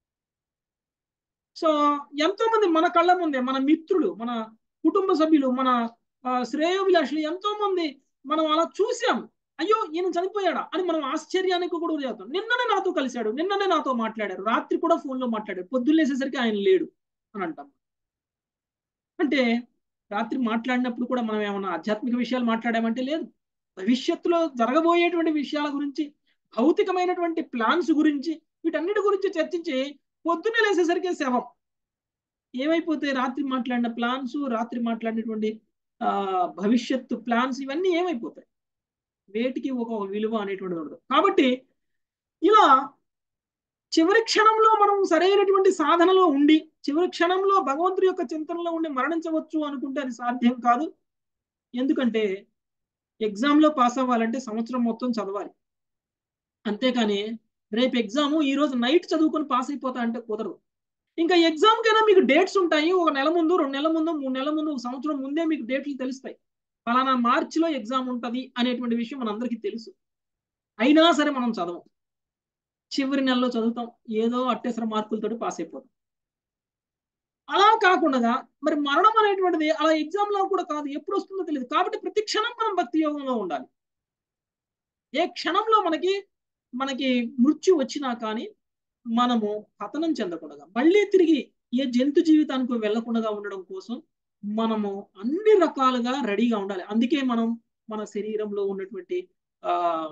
సో ఎంతో మంది మన కళ్ళ ముందే మన మిత్రులు మన కుటుంబ సభ్యులు మన శ్రేయోభిలాషులు ఎంతో మంది మనం అలా చూసాం అయ్యో ఈయన చనిపోయాడా అని మనం ఆశ్చర్యానికి కూడా చేస్తాం నిన్ననే నాతో కలిశాడు నిన్ననే నాతో మాట్లాడారు రాత్రి కూడా ఫోన్లో మాట్లాడారు పొద్దున్నేసేసరికి ఆయన లేడు అని అంటాం అంటే రాత్రి మాట్లాడినప్పుడు కూడా మనం ఏమన్నా ఆధ్యాత్మిక విషయాలు మాట్లాడామంటే లేదు భవిష్యత్తులో జరగబోయేటువంటి విషయాల గురించి భౌతికమైనటువంటి ప్లాన్స్ గురించి వీటన్నిటి గురించి చర్చించి పొద్దున్నే లేసేసరికి శవం ఏమైపోతాయి రాత్రి మాట్లాడిన ప్లాన్స్ రాత్రి మాట్లాడినటువంటి ఆ భవిష్యత్తు ప్లాన్స్ ఇవన్నీ ఏమైపోతాయి వేటికి ఒక విలువ అనేటువంటిది ఉండదు కాబట్టి ఇలా చివరి క్షణంలో మనం సరైనటువంటి సాధనలో ఉండి చివరి క్షణంలో భగవంతుడి యొక్క చింతనలో ఉండి మరణించవచ్చు అనుకుంటే అది సాధ్యం కాదు ఎందుకంటే ఎగ్జామ్లో పాస్ అవ్వాలంటే సంవత్సరం మొత్తం చదవాలి అంతేకాని రేపు ఎగ్జామ్ ఈ రోజు నైట్ చదువుకొని పాస్ అయిపోతా అంటే కుదరదు ఇంకా ఎగ్జామ్ కైనా మీకు డేట్స్ ఉంటాయి ఒక నెల ముందు రెండు నెలల ముందు మూడు నెలల ముందు ఒక సంవత్సరం ముందే మీకు డేట్లు తెలుస్తాయి ఫలానా మార్చిలో ఎగ్జామ్ ఉంటుంది అనేటువంటి విషయం మనందరికీ తెలుసు అయినా సరే మనం చదవం చివరి నెలలో చదువుతాం ఏదో అట్టేసర మార్కులతో పాస్ అయిపోతాం అలా కాకుండా మరి మరణం అనేటువంటిది అలా ఎగ్జామ్ లో కూడా కాదు ఎప్పుడు వస్తుందో తెలియదు కాబట్టి ప్రతి క్షణం మనం భక్తి యోగంలో ఉండాలి ఏ క్షణంలో మనకి మనకి మృత్యు వచ్చినా కానీ మనము పతనం చెందకుండా మళ్ళీ తిరిగి ఏ జంతు జీవితానికి వెళ్లకుండా ఉండడం కోసం మనము అన్ని రకాలుగా రెడీగా ఉండాలి అందుకే మనం మన శరీరంలో ఉన్నటువంటి ఆ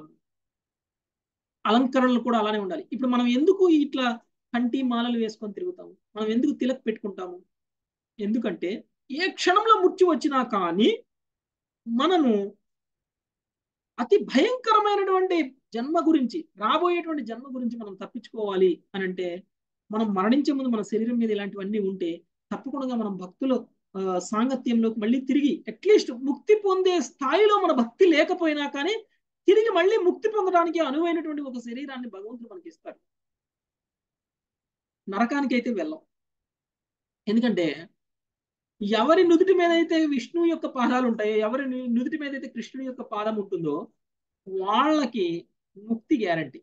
అలంకరణలు కూడా అలానే ఉండాలి ఇప్పుడు మనం ఎందుకు ఇట్లా కంటి మాలలు వేసుకొని తిరుగుతాము మనం ఎందుకు తిలక్ పెట్టుకుంటాము ఎందుకంటే ఏ క్షణంలో మృత్యు వచ్చినా కానీ మనము అతి భయంకరమైనటువంటి జన్మ గురించి రాబోయేటువంటి జన్మ గురించి మనం తప్పించుకోవాలి అని అంటే మనం మరణించే ముందు మన శరీరం మీద ఇలాంటివన్నీ ఉంటే తప్పకుండా మనం భక్తుల సాంగత్యంలోకి మళ్ళీ తిరిగి అట్లీస్ట్ ముక్తి పొందే స్థాయిలో మన భక్తి లేకపోయినా కానీ తిరిగి మళ్ళీ ముక్తి పొందడానికి అనువైనటువంటి ఒక శరీరాన్ని భగవంతుడు మనకి ఇస్తాడు నరకానికి అయితే వెళ్ళం ఎందుకంటే ఎవరి నుదుటి మీద అయితే విష్ణువు యొక్క పాదాలు ఉంటాయో ఎవరి నుదుటి మీద అయితే కృష్ణుని యొక్క పాదం ఉంటుందో వాళ్ళకి ముక్తి గ్యారంటీ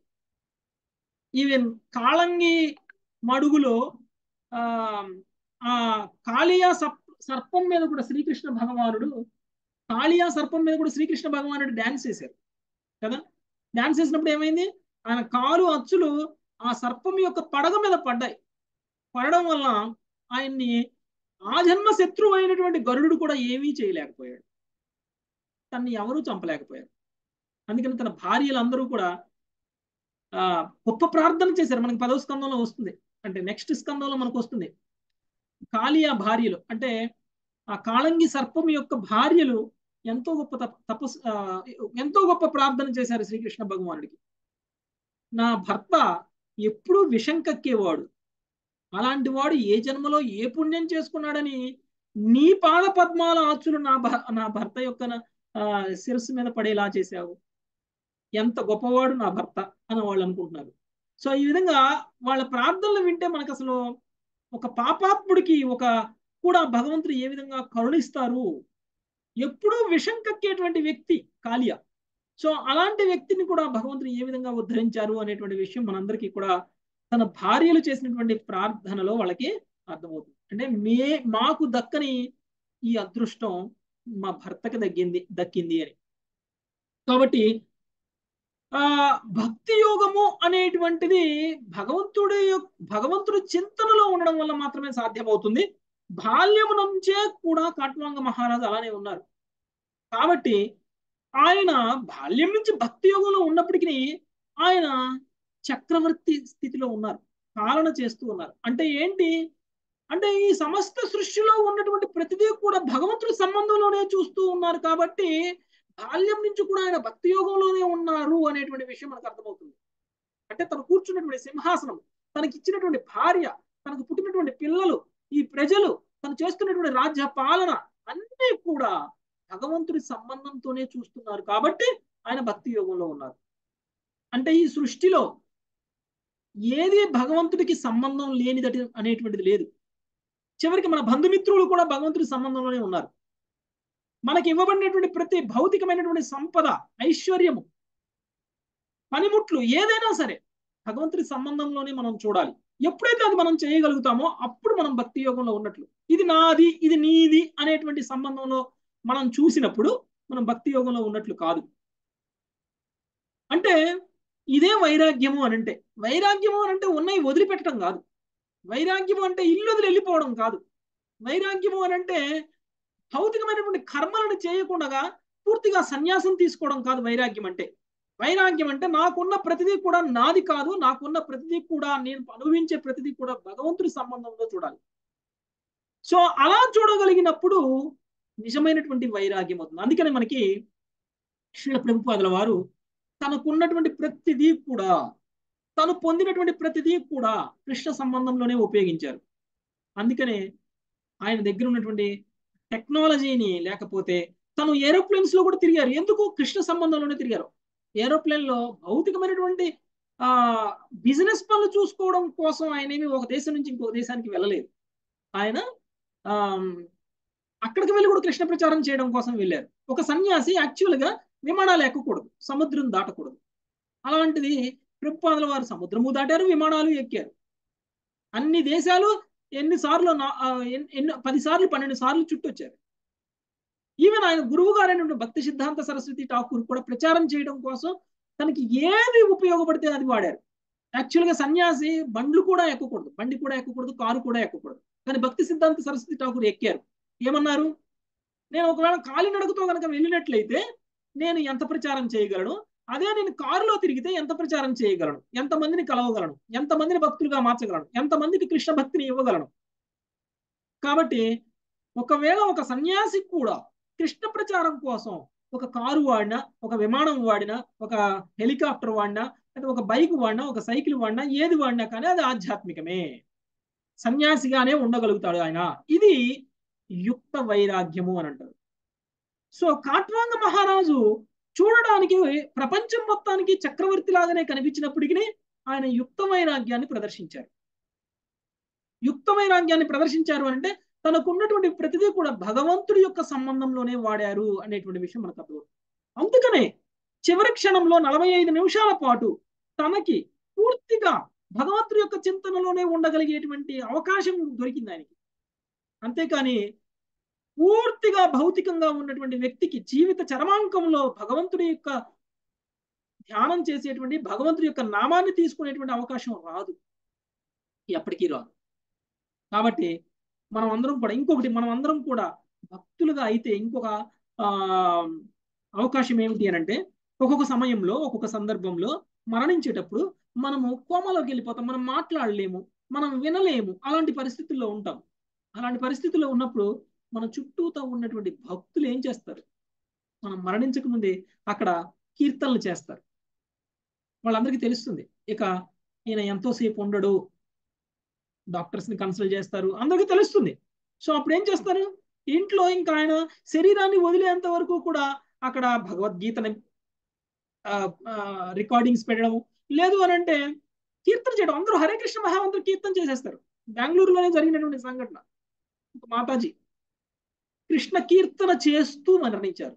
ఈవెన్ కాళంగి మడుగులో ఆ ఆ కాళియా సర్పం మీద కూడా శ్రీకృష్ణ భగవానుడు కాళియా సర్పం మీద కూడా శ్రీకృష్ణ భగవానుడు డాన్స్ చేశారు కదా డాన్స్ చేసినప్పుడు ఏమైంది ఆయన కాలు అచ్చులు ఆ సర్పం యొక్క పడగ మీద పడ్డాయి పడడం వల్ల ఆయన్ని ఆ జన్మ శత్రువు అయినటువంటి గరుడు కూడా ఏమీ చేయలేకపోయాడు తన్ని ఎవరూ చంపలేకపోయారు అందుకని తన భార్యలందరూ కూడా ఆ గొప్ప ప్రార్థన చేశారు మనకి పదవ స్కందంలో వస్తుంది అంటే నెక్స్ట్ స్కందంలో మనకు వస్తుంది కాళియా భార్యలు అంటే ఆ కాళంగి సర్పం యొక్క భార్యలు ఎంతో గొప్ప తపస్ ఎంతో గొప్ప ప్రార్థన చేశారు శ్రీకృష్ణ భగవానుడికి నా భర్త ఎప్పుడూ విషం కక్కేవాడు అలాంటి వాడు ఏ జన్మలో ఏ పుణ్యం చేసుకున్నాడని నీ పాద పద్మాల ఆచులు నా నా భర్త యొక్క శిరస్సు మీద పడేలా చేశావు ఎంత గొప్పవాడు నా భర్త అని వాళ్ళు అనుకుంటున్నారు సో ఈ విధంగా వాళ్ళ ప్రార్థనలు వింటే మనకు అసలు ఒక పాపాత్ముడికి ఒక కూడా భగవంతుడు ఏ విధంగా కరుణిస్తారు ఎప్పుడూ విషం కక్కేటువంటి వ్యక్తి కాళియా సో అలాంటి వ్యక్తిని కూడా భగవంతుడు ఏ విధంగా ఉద్ధరించారు అనేటువంటి విషయం మనందరికీ కూడా తన భార్యలు చేసినటువంటి ప్రార్థనలో వాళ్ళకి అర్థమవుతుంది అంటే మే మాకు దక్కని ఈ అదృష్టం మా భర్తకి దగ్గింది దక్కింది అని కాబట్టి ఆ భక్తి యోగము అనేటువంటిది భగవంతుడి భగవంతుడి చింతనలో ఉండడం వల్ల మాత్రమే సాధ్యమవుతుంది బాల్యము నుంచే కూడా కాట్వాంగ మహారాజు అలానే ఉన్నారు కాబట్టి ఆయన బాల్యం నుంచి భక్తి యోగంలో ఉన్నప్పటికీ ఆయన చక్రవర్తి స్థితిలో ఉన్నారు పాలన చేస్తూ ఉన్నారు అంటే ఏంటి అంటే ఈ సమస్త సృష్టిలో ఉన్నటువంటి ప్రతిదీ కూడా భగవంతుడి సంబంధంలోనే చూస్తూ ఉన్నారు కాబట్టి బాల్యం నుంచి కూడా ఆయన భక్తి యోగంలోనే ఉన్నారు అనేటువంటి విషయం మనకు అర్థమవుతుంది అంటే తను కూర్చున్నటువంటి సింహాసనం తనకి ఇచ్చినటువంటి భార్య తనకు పుట్టినటువంటి పిల్లలు ఈ ప్రజలు తను చేస్తున్నటువంటి రాజ్య పాలన అన్నీ కూడా భగవంతుడి సంబంధంతోనే చూస్తున్నారు కాబట్టి ఆయన భక్తి యోగంలో ఉన్నారు అంటే ఈ సృష్టిలో ఏది భగవంతుడికి సంబంధం లేనిదటి అనేటువంటిది లేదు చివరికి మన బంధుమిత్రులు కూడా భగవంతుడి సంబంధంలోనే ఉన్నారు మనకి ఇవ్వబడినటువంటి ప్రతి భౌతికమైనటువంటి సంపద ఐశ్వర్యము పనిముట్లు ఏదైనా సరే భగవంతుడి సంబంధంలోనే మనం చూడాలి ఎప్పుడైతే అది మనం చేయగలుగుతామో అప్పుడు మనం భక్తి యోగంలో ఉన్నట్లు ఇది నాది ఇది నీది అనేటువంటి సంబంధంలో మనం చూసినప్పుడు మనం భక్తి యోగంలో ఉన్నట్లు కాదు అంటే ఇదే వైరాగ్యము అని అంటే వైరాగ్యము అని అంటే ఉన్నవి వదిలిపెట్టడం కాదు వైరాగ్యము అంటే ఇల్లు వదిలి వెళ్ళిపోవడం కాదు వైరాగ్యము అని అంటే భౌతికమైనటువంటి కర్మలను చేయకుండా పూర్తిగా సన్యాసం తీసుకోవడం కాదు వైరాగ్యం అంటే వైరాగ్యం అంటే నాకున్న ప్రతిదీ కూడా నాది కాదు నాకున్న ప్రతిదీ కూడా నేను అనుభవించే ప్రతిదీ కూడా భగవంతుడి సంబంధంలో చూడాలి సో అలా చూడగలిగినప్పుడు నిజమైనటువంటి వైరాగ్యం అవుతుంది అందుకని మనకి శ్రీల ప్రభుపాదుల వారు తనకున్నటువంటి ప్రతిదీ కూడా తను పొందినటువంటి ప్రతిదీ కూడా కృష్ణ సంబంధంలోనే ఉపయోగించారు అందుకనే ఆయన దగ్గర ఉన్నటువంటి టెక్నాలజీని లేకపోతే తను ఏరోప్లేన్స్ లో కూడా తిరిగారు ఎందుకు కృష్ణ సంబంధంలోనే తిరిగారు ఏరోప్లేన్ లో భౌతికమైనటువంటి ఆ బిజినెస్ పనులు చూసుకోవడం కోసం ఆయన ఏమి ఒక దేశం నుంచి ఇంకొక దేశానికి వెళ్ళలేదు ఆయన ఆ అక్కడికి వెళ్ళి కూడా కృష్ణ ప్రచారం చేయడం కోసం వెళ్ళారు ఒక సన్యాసి యాక్చువల్ గా విమానాలు ఎక్కకూడదు సముద్రం దాటకూడదు అలాంటిది ప్రభుపాదుల వారు సముద్రము దాటారు విమానాలు ఎక్కారు అన్ని దేశాలు ఎన్నిసార్లు ఎన్ని పది సార్లు పన్నెండు సార్లు చుట్టొచ్చారు ఈవెన్ ఆయన గురువు గారైన భక్తి సిద్ధాంత సరస్వతి ఠాకూర్ కూడా ప్రచారం చేయడం కోసం తనకి ఏది ఉపయోగపడితే అది వాడారు యాక్చువల్గా సన్యాసి బండ్లు కూడా ఎక్కకూడదు బండి కూడా ఎక్కకూడదు కారు కూడా ఎక్కకూడదు కానీ భక్తి సిద్ధాంత సరస్వతి ఠాకూర్ ఎక్కారు ఏమన్నారు నేను ఒకవేళ కాలినడకతో కనుక వెళ్ళినట్లయితే నేను ఎంత ప్రచారం చేయగలను అదే నేను కారులో తిరిగితే ఎంత ప్రచారం చేయగలను ఎంతమందిని కలవగలను ఎంతమందిని భక్తులుగా మార్చగలను ఎంతమందికి కృష్ణ భక్తిని ఇవ్వగలను కాబట్టి ఒకవేళ ఒక సన్యాసి కూడా కృష్ణ ప్రచారం కోసం ఒక కారు వాడినా ఒక విమానం వాడినా ఒక హెలికాప్టర్ వాడినా లేదా ఒక బైక్ వాడినా ఒక సైకిల్ వాడినా ఏది వాడినా కానీ అది ఆధ్యాత్మికమే సన్యాసిగానే ఉండగలుగుతాడు ఆయన ఇది యుక్త వైరాగ్యము అని అంటారు సో కాట్వాంగ మహారాజు చూడడానికి ప్రపంచం మొత్తానికి చక్రవర్తి లాగానే కనిపించినప్పటికీ ఆయన యుక్త వైరాగ్యాన్ని ప్రదర్శించారు యుక్త వైరాగ్యాన్ని ప్రదర్శించారు అంటే తనకున్నటువంటి ప్రతిదీ కూడా భగవంతుడి యొక్క సంబంధంలోనే వాడారు అనేటువంటి విషయం మనకు అర్థం అందుకనే చివరి క్షణంలో నలభై ఐదు నిమిషాల పాటు తనకి పూర్తిగా భగవంతుడి యొక్క చింతనలోనే ఉండగలిగేటువంటి అవకాశం దొరికింది ఆయనకి అంతేకాని పూర్తిగా భౌతికంగా ఉన్నటువంటి వ్యక్తికి జీవిత చరమాంకంలో భగవంతుడి యొక్క ధ్యానం చేసేటువంటి భగవంతుడి యొక్క నామాన్ని తీసుకునేటువంటి అవకాశం రాదు ఎప్పటికీ రాదు కాబట్టి మనం అందరం కూడా ఇంకొకటి మనం అందరం కూడా భక్తులుగా అయితే ఇంకొక ఆ అవకాశం ఏమిటి అని అంటే ఒక్కొక్క సమయంలో ఒక్కొక్క సందర్భంలో మరణించేటప్పుడు మనము కోమలోకి వెళ్ళిపోతాం మనం మాట్లాడలేము మనం వినలేము అలాంటి పరిస్థితుల్లో ఉంటాం అలాంటి పరిస్థితుల్లో ఉన్నప్పుడు మన చుట్టూతో ఉన్నటువంటి భక్తులు ఏం చేస్తారు మనం మరణించక ముందే అక్కడ కీర్తనలు చేస్తారు వాళ్ళందరికీ తెలుస్తుంది ఇక ఈయన ఎంతోసేపు ఉండడు డాక్టర్స్ ని కన్సల్ట్ చేస్తారు అందరికీ తెలుస్తుంది సో అప్పుడు ఏం చేస్తారు ఇంట్లో ఇంకా ఆయన శరీరాన్ని వదిలేంత వరకు కూడా అక్కడ భగవద్గీతని రికార్డింగ్స్ పెట్టడం లేదు అని అంటే కీర్తన చేయడం అందరూ హరే కృష్ణ మహామంత్రి కీర్తన చేసేస్తారు బెంగళూరులోనే జరిగినటువంటి సంఘటన మాతాజీ కృష్ణ కీర్తన చేస్తూ మరణించారు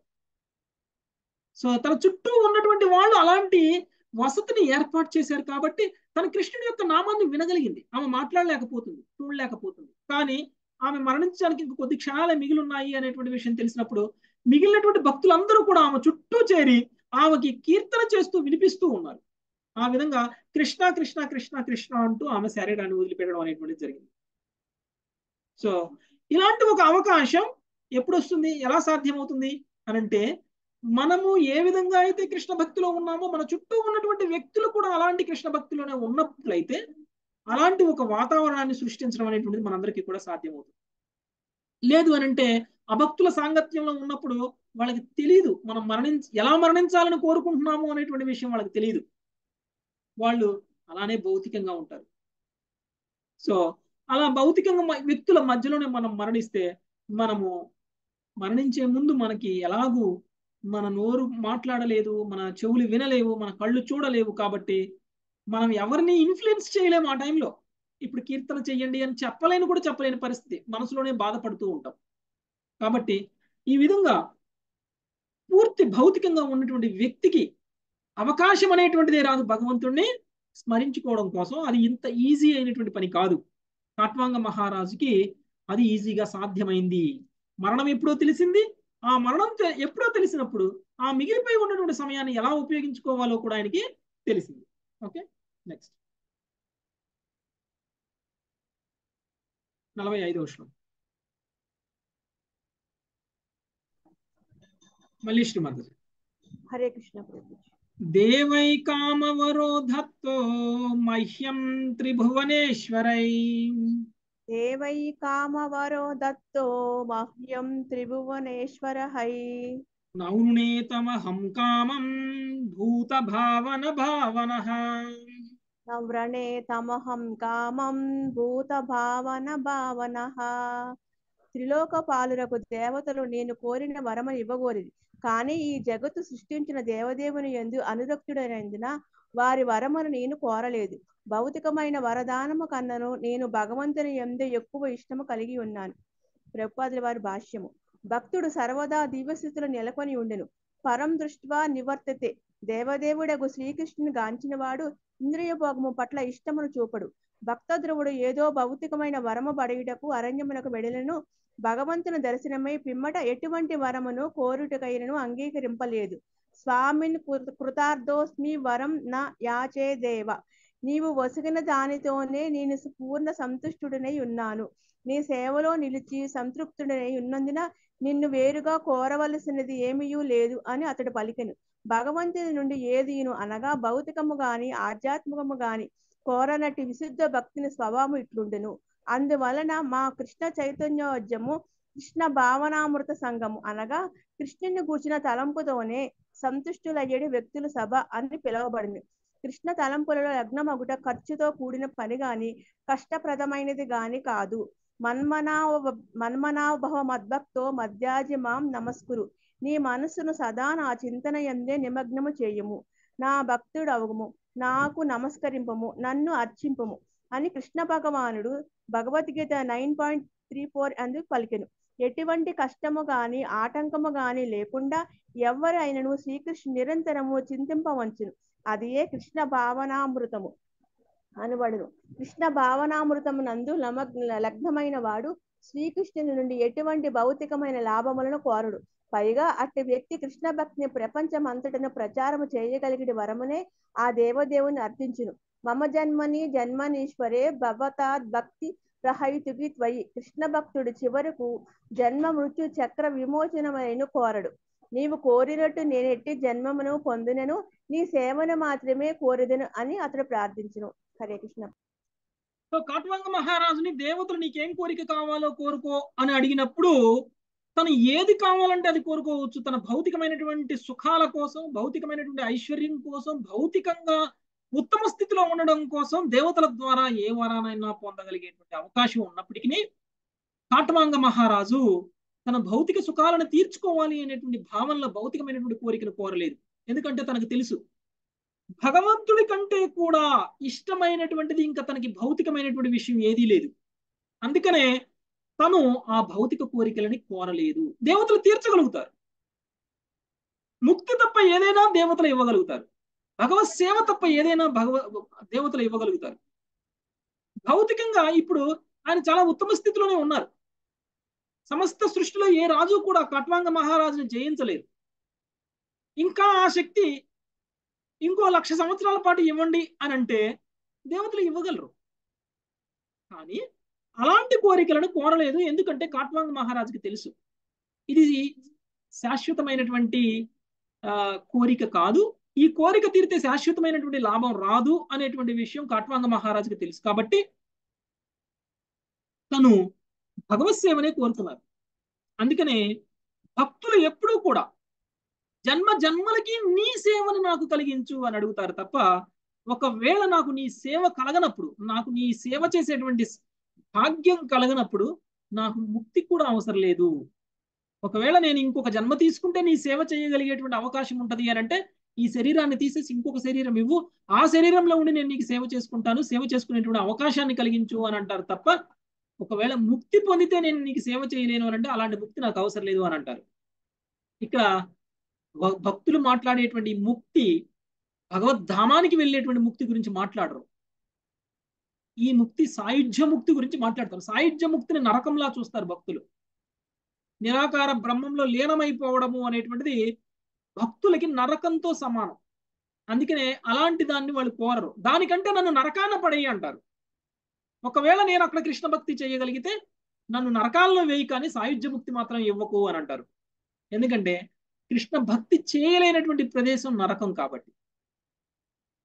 సో తన చుట్టూ ఉన్నటువంటి వాళ్ళు అలాంటి వసతిని ఏర్పాటు చేశారు కాబట్టి తన కృష్ణుడి యొక్క నామాన్ని వినగలిగింది ఆమె మాట్లాడలేకపోతుంది చూడలేకపోతుంది కానీ ఆమె మరణించడానికి ఇంక కొద్ది క్షణాలే మిగిలి ఉన్నాయి అనేటువంటి విషయం తెలిసినప్పుడు మిగిలినటువంటి భక్తులందరూ కూడా ఆమె చుట్టూ చేరి ఆమెకి కీర్తన చేస్తూ వినిపిస్తూ ఉన్నారు ఆ విధంగా కృష్ణ కృష్ణ కృష్ణ కృష్ణ అంటూ ఆమె శరీరాన్ని వదిలిపెట్టడం అనేటువంటిది జరిగింది సో ఇలాంటి ఒక అవకాశం ఎప్పుడు వస్తుంది ఎలా సాధ్యమవుతుంది అనంటే మనము ఏ విధంగా అయితే కృష్ణ భక్తిలో ఉన్నామో మన చుట్టూ ఉన్నటువంటి వ్యక్తులు కూడా అలాంటి కృష్ణ భక్తిలోనే ఉన్నట్లయితే అలాంటి ఒక వాతావరణాన్ని సృష్టించడం అనేటువంటిది మనందరికీ కూడా సాధ్యమవుతుంది లేదు అని అంటే అభక్తుల సాంగత్యంలో ఉన్నప్పుడు వాళ్ళకి తెలియదు మనం మరణించ ఎలా మరణించాలని కోరుకుంటున్నాము అనేటువంటి విషయం వాళ్ళకి తెలియదు వాళ్ళు అలానే భౌతికంగా ఉంటారు సో అలా భౌతికంగా వ్యక్తుల మధ్యలోనే మనం మరణిస్తే మనము మరణించే ముందు మనకి ఎలాగూ మన నోరు మాట్లాడలేదు మన చెవులు వినలేవు మన కళ్ళు చూడలేవు కాబట్టి మనం ఎవరిని ఇన్ఫ్లుయెన్స్ చేయలేము ఆ టైంలో ఇప్పుడు కీర్తన చెయ్యండి అని చెప్పలేని కూడా చెప్పలేని పరిస్థితి మనసులోనే బాధపడుతూ ఉంటాం కాబట్టి ఈ విధంగా పూర్తి భౌతికంగా ఉన్నటువంటి వ్యక్తికి అవకాశం అనేటువంటిదే రాదు భగవంతుడిని స్మరించుకోవడం కోసం అది ఇంత ఈజీ అయినటువంటి పని కాదు కాట్వాంగ మహారాజుకి అది ఈజీగా సాధ్యమైంది మరణం ఎప్పుడో తెలిసింది ఆ మరణం ఎప్పుడో తెలిసినప్పుడు ఆ మిగిలిపోయి ఉన్నటువంటి సమయాన్ని ఎలా ఉపయోగించుకోవాలో కూడా ఆయనకి తెలిసింది ఓకే నెక్స్ట్ నలభై ఐదవ శ్లోకం మళ్ళీ శ్రీమద్ హరే కృష్ణ ప్రభుజీ దేవై కామవరో దత్తో మహ్యం త్రిభువనేశ్వరై దేవై కామవరో దత్తో మహ్యం త్రిభువనేశ్వరహై నౌనేతమహం కామం భూత భావన భావన నవ్రణే తమహం కామం భూత భావన భావన త్రిలోక పాలురకు దేవతలు నేను కోరిన వరమని ఇవ్వగోరిది కానీ ఈ జగత్తు సృష్టించిన దేవదేవుని ఎందు అనురక్తుడైనందున వారి వరమును నేను కోరలేదు భౌతికమైన వరదానము కన్నను నేను భగవంతుని ఎందు ఎక్కువ ఇష్టము కలిగి ఉన్నాను ప్రభుపాదుల వారి భాష్యము భక్తుడు సర్వదా దివ్యస్థితిలో నెలకొని ఉండెను పరం దృష్ట్వా నివర్తతే దేవదేవుడగు శ్రీకృష్ణుని గాంచినవాడు ఇంద్రియ భోగము పట్ల ఇష్టమును చూపడు భక్త ధ్రువుడు ఏదో భౌతికమైన వరము పడయుటకు అరణ్యమునకు వెడలను భగవంతుని దర్శనమై పిమ్మట ఎటువంటి వరమును కోరుటకైనను అంగీకరింపలేదు స్వామిన్ కృ- కృతార్థోస్మి వరం నా యాచే దేవ నీవు వసిగిన దానితోనే నేను పూర్ణ సంతుష్టుడనై ఉన్నాను నీ సేవలో నిలిచి సంతృప్తుడనై ఉన్నందున నిన్ను వేరుగా కోరవలసినది ఏమీయూ లేదు అని అతడు పలికెను భగవంతుని నుండి ఏదియును అనగా భౌతికము గాని ఆధ్యాత్మికము గాని కోరనటి విశుద్ధ భక్తిని స్వభావం ఇట్లుండెను అందువలన మా కృష్ణ చైతన్యోద్యము కృష్ణ భావనామృత సంఘము అనగా కృష్ణుని గూర్చిన తలంపుతోనే సంతుష్టులయ్యేడు వ్యక్తుల సభ అని పిలువబడింది కృష్ణ తలంపులలో లగ్నమగుట ఖర్చుతో కూడిన పని గాని కష్టప్రదమైనది గాని కాదు మన్మనావ మన్మనాభవ మద్భక్తో మధ్యాజి మాం నమస్కురు నీ మనస్సును సదా నా చింతన ఎందే నిమగ్నము చేయుము నా భక్తుడు అవగము నాకు నమస్కరింపము నన్ను అర్చింపము అని కృష్ణ భగవానుడు Bhagavad Gita nine point three four అందు పలికెను ఎటువంటి కష్టము గాని ఆటంకము గాని లేకుండా ఎవరైనను శ్రీకృష్ణ నిరంతరము చింతింపవచ్చును అదియే కృష్ణ భావనామృతము అనబడును కృష్ణ భావనామృతము నందు లమగ్న లగ్నమైన వాడు శ్రీకృష్ణుని నుండి ఎటువంటి భౌతికమైన లాభములను కోరడు పైగా అట్టి వ్యక్తి కృష్ణ భక్తిని ప్రపంచం అంతటను ప్రచారము చేయగలిగిన వరమునే ఆ దేవదేవుని అర్థించును మమ జన్మని జన్మనీశ్వరే భవతాద్ భక్తి ప్రహయితుకి త్వయి కృష్ణ భక్తుడు చివరకు జన్మ మృత్యు చక్ర విమోచనమైన కోరడు నీవు కోరినట్టు నేనెట్టి జన్మమును పొందునను నీ సేవను మాత్రమే కోరిదను అని అతడు ప్రార్థించును హరే కృష్ణ సో కాట్వాంగ మహారాజుని దేవతలు నీకేం కోరిక కావాలో కోరుకో అని అడిగినప్పుడు తను ఏది కావాలంటే అది కోరుకోవచ్చు తన భౌతికమైనటువంటి సుఖాల కోసం భౌతికమైనటువంటి ఐశ్వర్యం కోసం భౌతికంగా ఉత్తమ స్థితిలో ఉండడం కోసం దేవతల ద్వారా ఏ వరానైనా పొందగలిగేటువంటి అవకాశం ఉన్నప్పటికీ కాట్వాంగ మహారాజు తన భౌతిక సుఖాలను తీర్చుకోవాలి అనేటువంటి భావనలో భౌతికమైనటువంటి కోరికను కోరలేదు ఎందుకంటే తనకు తెలుసు భగవంతుడి కంటే కూడా ఇష్టమైనటువంటిది ఇంకా తనకి భౌతికమైనటువంటి విషయం ఏదీ లేదు అందుకనే తను ఆ భౌతిక కోరికలని కోరలేదు దేవతలు తీర్చగలుగుతారు ముక్తి తప్ప ఏదైనా దేవతలు ఇవ్వగలుగుతారు భగవత్ సేవ తప్ప ఏదైనా భగవ దేవతలు ఇవ్వగలుగుతారు భౌతికంగా ఇప్పుడు ఆయన చాలా ఉత్తమ స్థితిలోనే ఉన్నారు సమస్త సృష్టిలో ఏ రాజు కూడా కట్వాంగ మహారాజుని జయించలేరు ఇంకా ఆ శక్తి ఇంకో లక్ష సంవత్సరాల పాటు ఇవ్వండి అని అంటే దేవతలు ఇవ్వగలరు కానీ అలాంటి కోరికలను కోరలేదు ఎందుకంటే కాట్వాంగ మహారాజుకి తెలుసు ఇది శాశ్వతమైనటువంటి ఆ కోరిక కాదు ఈ కోరిక తీరితే శాశ్వతమైనటువంటి లాభం రాదు అనేటువంటి విషయం కాట్వాంగ మహారాజుకి తెలుసు కాబట్టి తను భగవత్ సేవనే కోరుతున్నారు అందుకనే భక్తులు ఎప్పుడూ కూడా జన్మ జన్మలకి నీ సేవను నాకు కలిగించు అని అడుగుతారు తప్ప ఒకవేళ నాకు నీ సేవ కలగనప్పుడు నాకు నీ సేవ చేసేటువంటి భాగ్యం కలగనప్పుడు నాకు ముక్తి కూడా అవసరం లేదు ఒకవేళ నేను ఇంకొక జన్మ తీసుకుంటే నీ సేవ చేయగలిగేటువంటి అవకాశం ఉంటది అని అంటే ఈ శరీరాన్ని తీసేసి ఇంకొక శరీరం ఇవ్వు ఆ శరీరంలో ఉండి నేను నీకు సేవ చేసుకుంటాను సేవ చేసుకునేటువంటి అవకాశాన్ని కలిగించు అని అంటారు తప్ప ఒకవేళ ముక్తి పొందితే నేను నీకు సేవ చేయలేను అని అంటే అలాంటి ముక్తి నాకు అవసరం లేదు అని అంటారు ఇక్కడ భక్తులు మాట్లాడేటువంటి ముక్తి భగవద్ధామానికి వెళ్ళేటువంటి ముక్తి గురించి మాట్లాడరు ఈ ముక్తి సాయుధ్య ముక్తి గురించి మాట్లాడతారు సాయుధ్య ముక్తిని నరకంలా చూస్తారు భక్తులు నిరాకార బ్రహ్మంలో లీనమైపోవడము అనేటువంటిది భక్తులకి నరకంతో సమానం అందుకనే అలాంటి దాన్ని వాళ్ళు కోరరు దానికంటే నన్ను నరకాన పడేయి అంటారు ఒకవేళ నేను అక్కడ కృష్ణ భక్తి చేయగలిగితే నన్ను నరకాల్లో వేయి కానీ సాయుధ్య ముక్తి మాత్రం ఇవ్వకు అని అంటారు ఎందుకంటే కృష్ణ భక్తి చేయలేనటువంటి ప్రదేశం నరకం కాబట్టి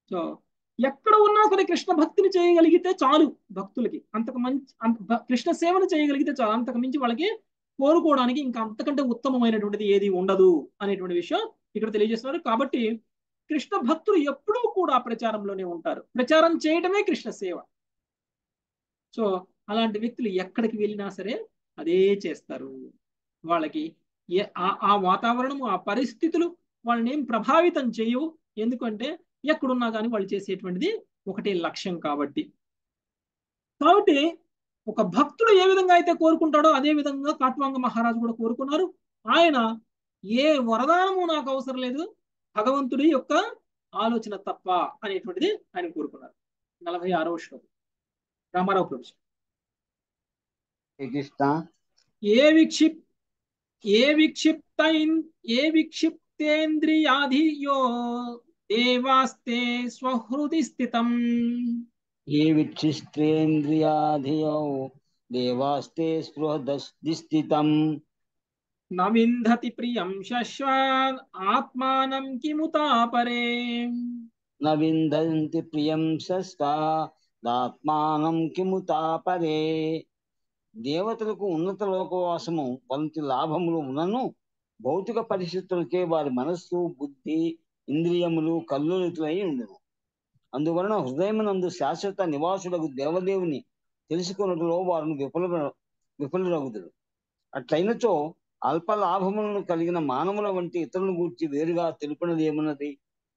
సో ఎక్కడ ఉన్నా సరే కృష్ణ భక్తిని చేయగలిగితే చాలు భక్తులకి అంతకు మంచి అంత భ- కృష్ణ సేవను చేయగలిగితే చాలు అంతకు మించి వాళ్ళకి కోరుకోవడానికి ఇంకా అంతకంటే ఉత్తమమైనటువంటిది ఏది ఉండదు అనేటువంటి విషయం ఇక్కడ తెలియజేస్తున్నారు కాబట్టి కృష్ణ భక్తులు ఎప్పుడూ కూడా ప్రచారంలోనే ఉంటారు ప్రచారం చేయడమే కృష్ణ సేవ సో అలాంటి వ్యక్తులు ఎక్కడికి వెళ్ళినా సరే అదే చేస్తారు వాళ్ళకి ఏ ఆ ఆ వాతావరణము ఆ పరిస్థితులు వాళ్ళని ఏం ప్రభావితం చేయవు ఎందుకంటే ఎక్కడున్నా కానీ వాళ్ళు చేసేటువంటిది ఒకటే లక్ష్యం కాబట్టి కాబట్టి ఒక భక్తుడు ఏ విధంగా అయితే కోరుకుంటాడో అదే విధంగా కాట్వాంగ మహారాజు కూడా కోరుకున్నారు ఆయన ఏ వరదానము నాకు అవసరం లేదు భగవంతుడి యొక్క ఆలోచన తప్ప అనేటువంటిది ఆయన కోరుకున్నారు నలభై ఆరవ శ్లోకం రామారావు ప్రభు శ్రీకృష్ణ ఏ విక్షిప్ ఏ విక్షిప్త ఏ విక్షిప్తేంద్రియాధియో దేవాస్తే స్వహృది స్థితం ఏ విక్షిష్ట్రేంద్రియాధియో దేవాస్తే స్పృహదిస్థితం న వింధతి ప్రియం శశ్వాన్ ఆత్మానం కిముతాపరే న విందంతి ప్రియం సస్తాత్మానం కిముతాపరే దేవతలకు ఉన్నత లోకవాసము వంటి లాభములు ఉన్నను భౌతిక పరిస్థితులకే వారి మనస్సు బుద్ధి ఇంద్రియములు కల్లులై ఉండును అందువలన హృదయమునందు శాశ్వత నివాసులకు దేవదేవుని తెలుసుకున్నట్లో వారిని విఫల విఫలురగుదురు అట్లయినచో అల్ప లాభములను కలిగిన మానవుల వంటి ఇతరులను గూర్చి వేరుగా తెలుపునది ఏమున్నది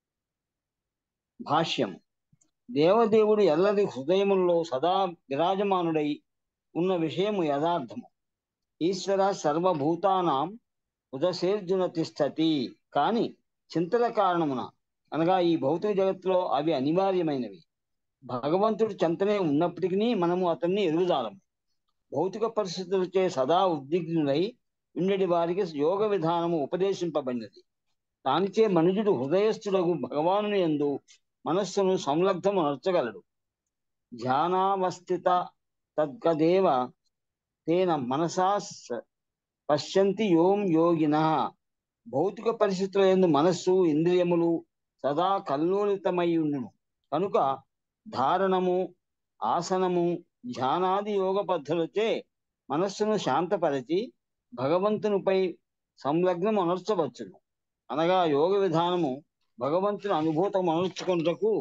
భాష్యం దేవదేవుడు ఎల్లది హృదయములలో సదా విరాజమానుడై ఉన్న విషయము యథార్థము ఈశ్వర సర్వభూతానాం ఉదసేర్జున తిష్టతి కాని చింతల కారణమున అనగా ఈ భౌతిక జగత్తులో అవి అనివార్యమైనవి భగవంతుడు చెంతనే ఉన్నప్పటికీ మనము అతన్ని ఎదుగుదాలము భౌతిక పరిస్థితులచే సదా ఉద్విగ్నులై ఉండేటి వారికి యోగ విధానము ఉపదేశింపబడినది దానిచే మనుజుడు హృదయస్థుడగు భగవానుని యందు మనస్సును సంలగ్ధము నర్చగలడు ధ్యానావస్థిత తద్గదేవ తేన మనసా స- పశ్యంతి యోం యోగిన భౌతిక పరిస్థితుల యందు మనస్సు ఇంద్రియములు సదా కల్లోలితమై ఉండును కనుక ధారణము ఆసనము ధ్యానాది యోగ పద్ధతులచే మనస్సును శాంతపరిచి భగవంతునిపై సంలగ్నం అనర్చవచ్చును అనగా యోగ విధానము భగవంతుని అనుభూతం అనర్చుకుంటకు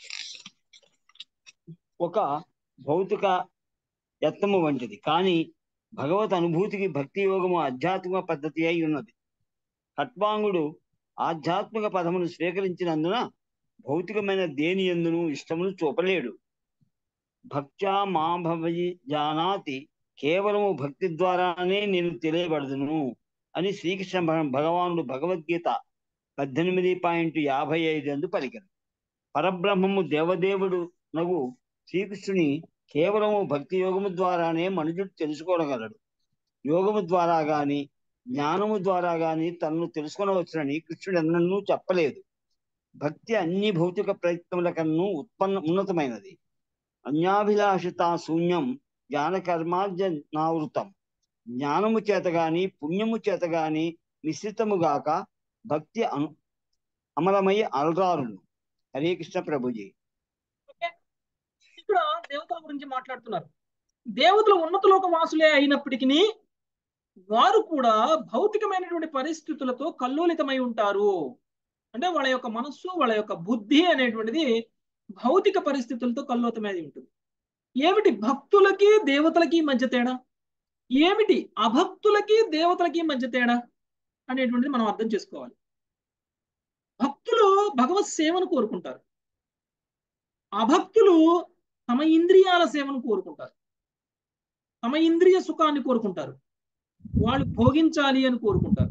ఒక భౌతిక యత్నము వంటిది కానీ భగవత్ అనుభూతికి భక్తి యోగము ఆధ్యాత్మిక పద్ధతి అయి ఉన్నది ఖట్వాంగుడు ఆధ్యాత్మిక పదమును స్వీకరించినందున భౌతికమైన దేని ఎందును ఇష్టమును చూపలేడు భక్త్యా మా భవయి జానాతి కేవలము భక్తి ద్వారానే నేను తెలియబడదును అని శ్రీకృష్ణ భగ- భగవానుడు భగవద్గీత పద్దెనిమిది పాయింట్ యాభై ఐదు అందు పలికను పరబ్రహ్మము దేవదేవుడు నగు శ్రీకృష్ణుని కేవలము భక్తి యోగము ద్వారానే మనుషుడు తెలుసుకోగలడు యోగము ద్వారా గాని జ్ఞానము ద్వారా గాని తనను తెలుసుకొనవచ్చునని కృష్ణుడు ఎన్నడూ చెప్పలేదు భక్తి అన్ని భౌతిక ప్రయత్నముల కన్ను ఉత్పన్న ఉన్నతమైనది అన్యాభిలాషిత శూన్యం జ్ఞానకర్మార్జనావృతం జ్ఞానము చేత గాని పుణ్యము చేత గాని మిశ్రితము గాక భక్తి అను అమలమై అలరారును హరే కృష్ణ ప్రభుజీ ఓకే ఇక్కడ దేవతల గురించి మాట్లాడుతున్నారు దేవతలు ఉన్నత లోక వాసులే అయినప్పటికీ వారు కూడా భౌతికమైనటువంటి పరిస్థితులతో కల్లోలితమై ఉంటారు అంటే వాళ్ళ యొక్క మనస్సు వాళ్ళ యొక్క బుద్ధి అనేటువంటిది భౌతిక పరిస్థితులతో కల్లోతమై ఉంటుంది ఏమిటి భక్తులకి దేవతలకి మధ్య తేడా ఏమిటి అభక్తులకి దేవతలకి మధ్య తేడా అనేటువంటిది మనం అర్థం చేసుకోవాలి భక్తులు భగవత్ సేవను కోరుకుంటారు అభక్తులు తమ ఇంద్రియాల సేవను కోరుకుంటారు తమ ఇంద్రియ సుఖాన్ని కోరుకుంటారు వాళ్ళు భోగించాలి అని కోరుకుంటారు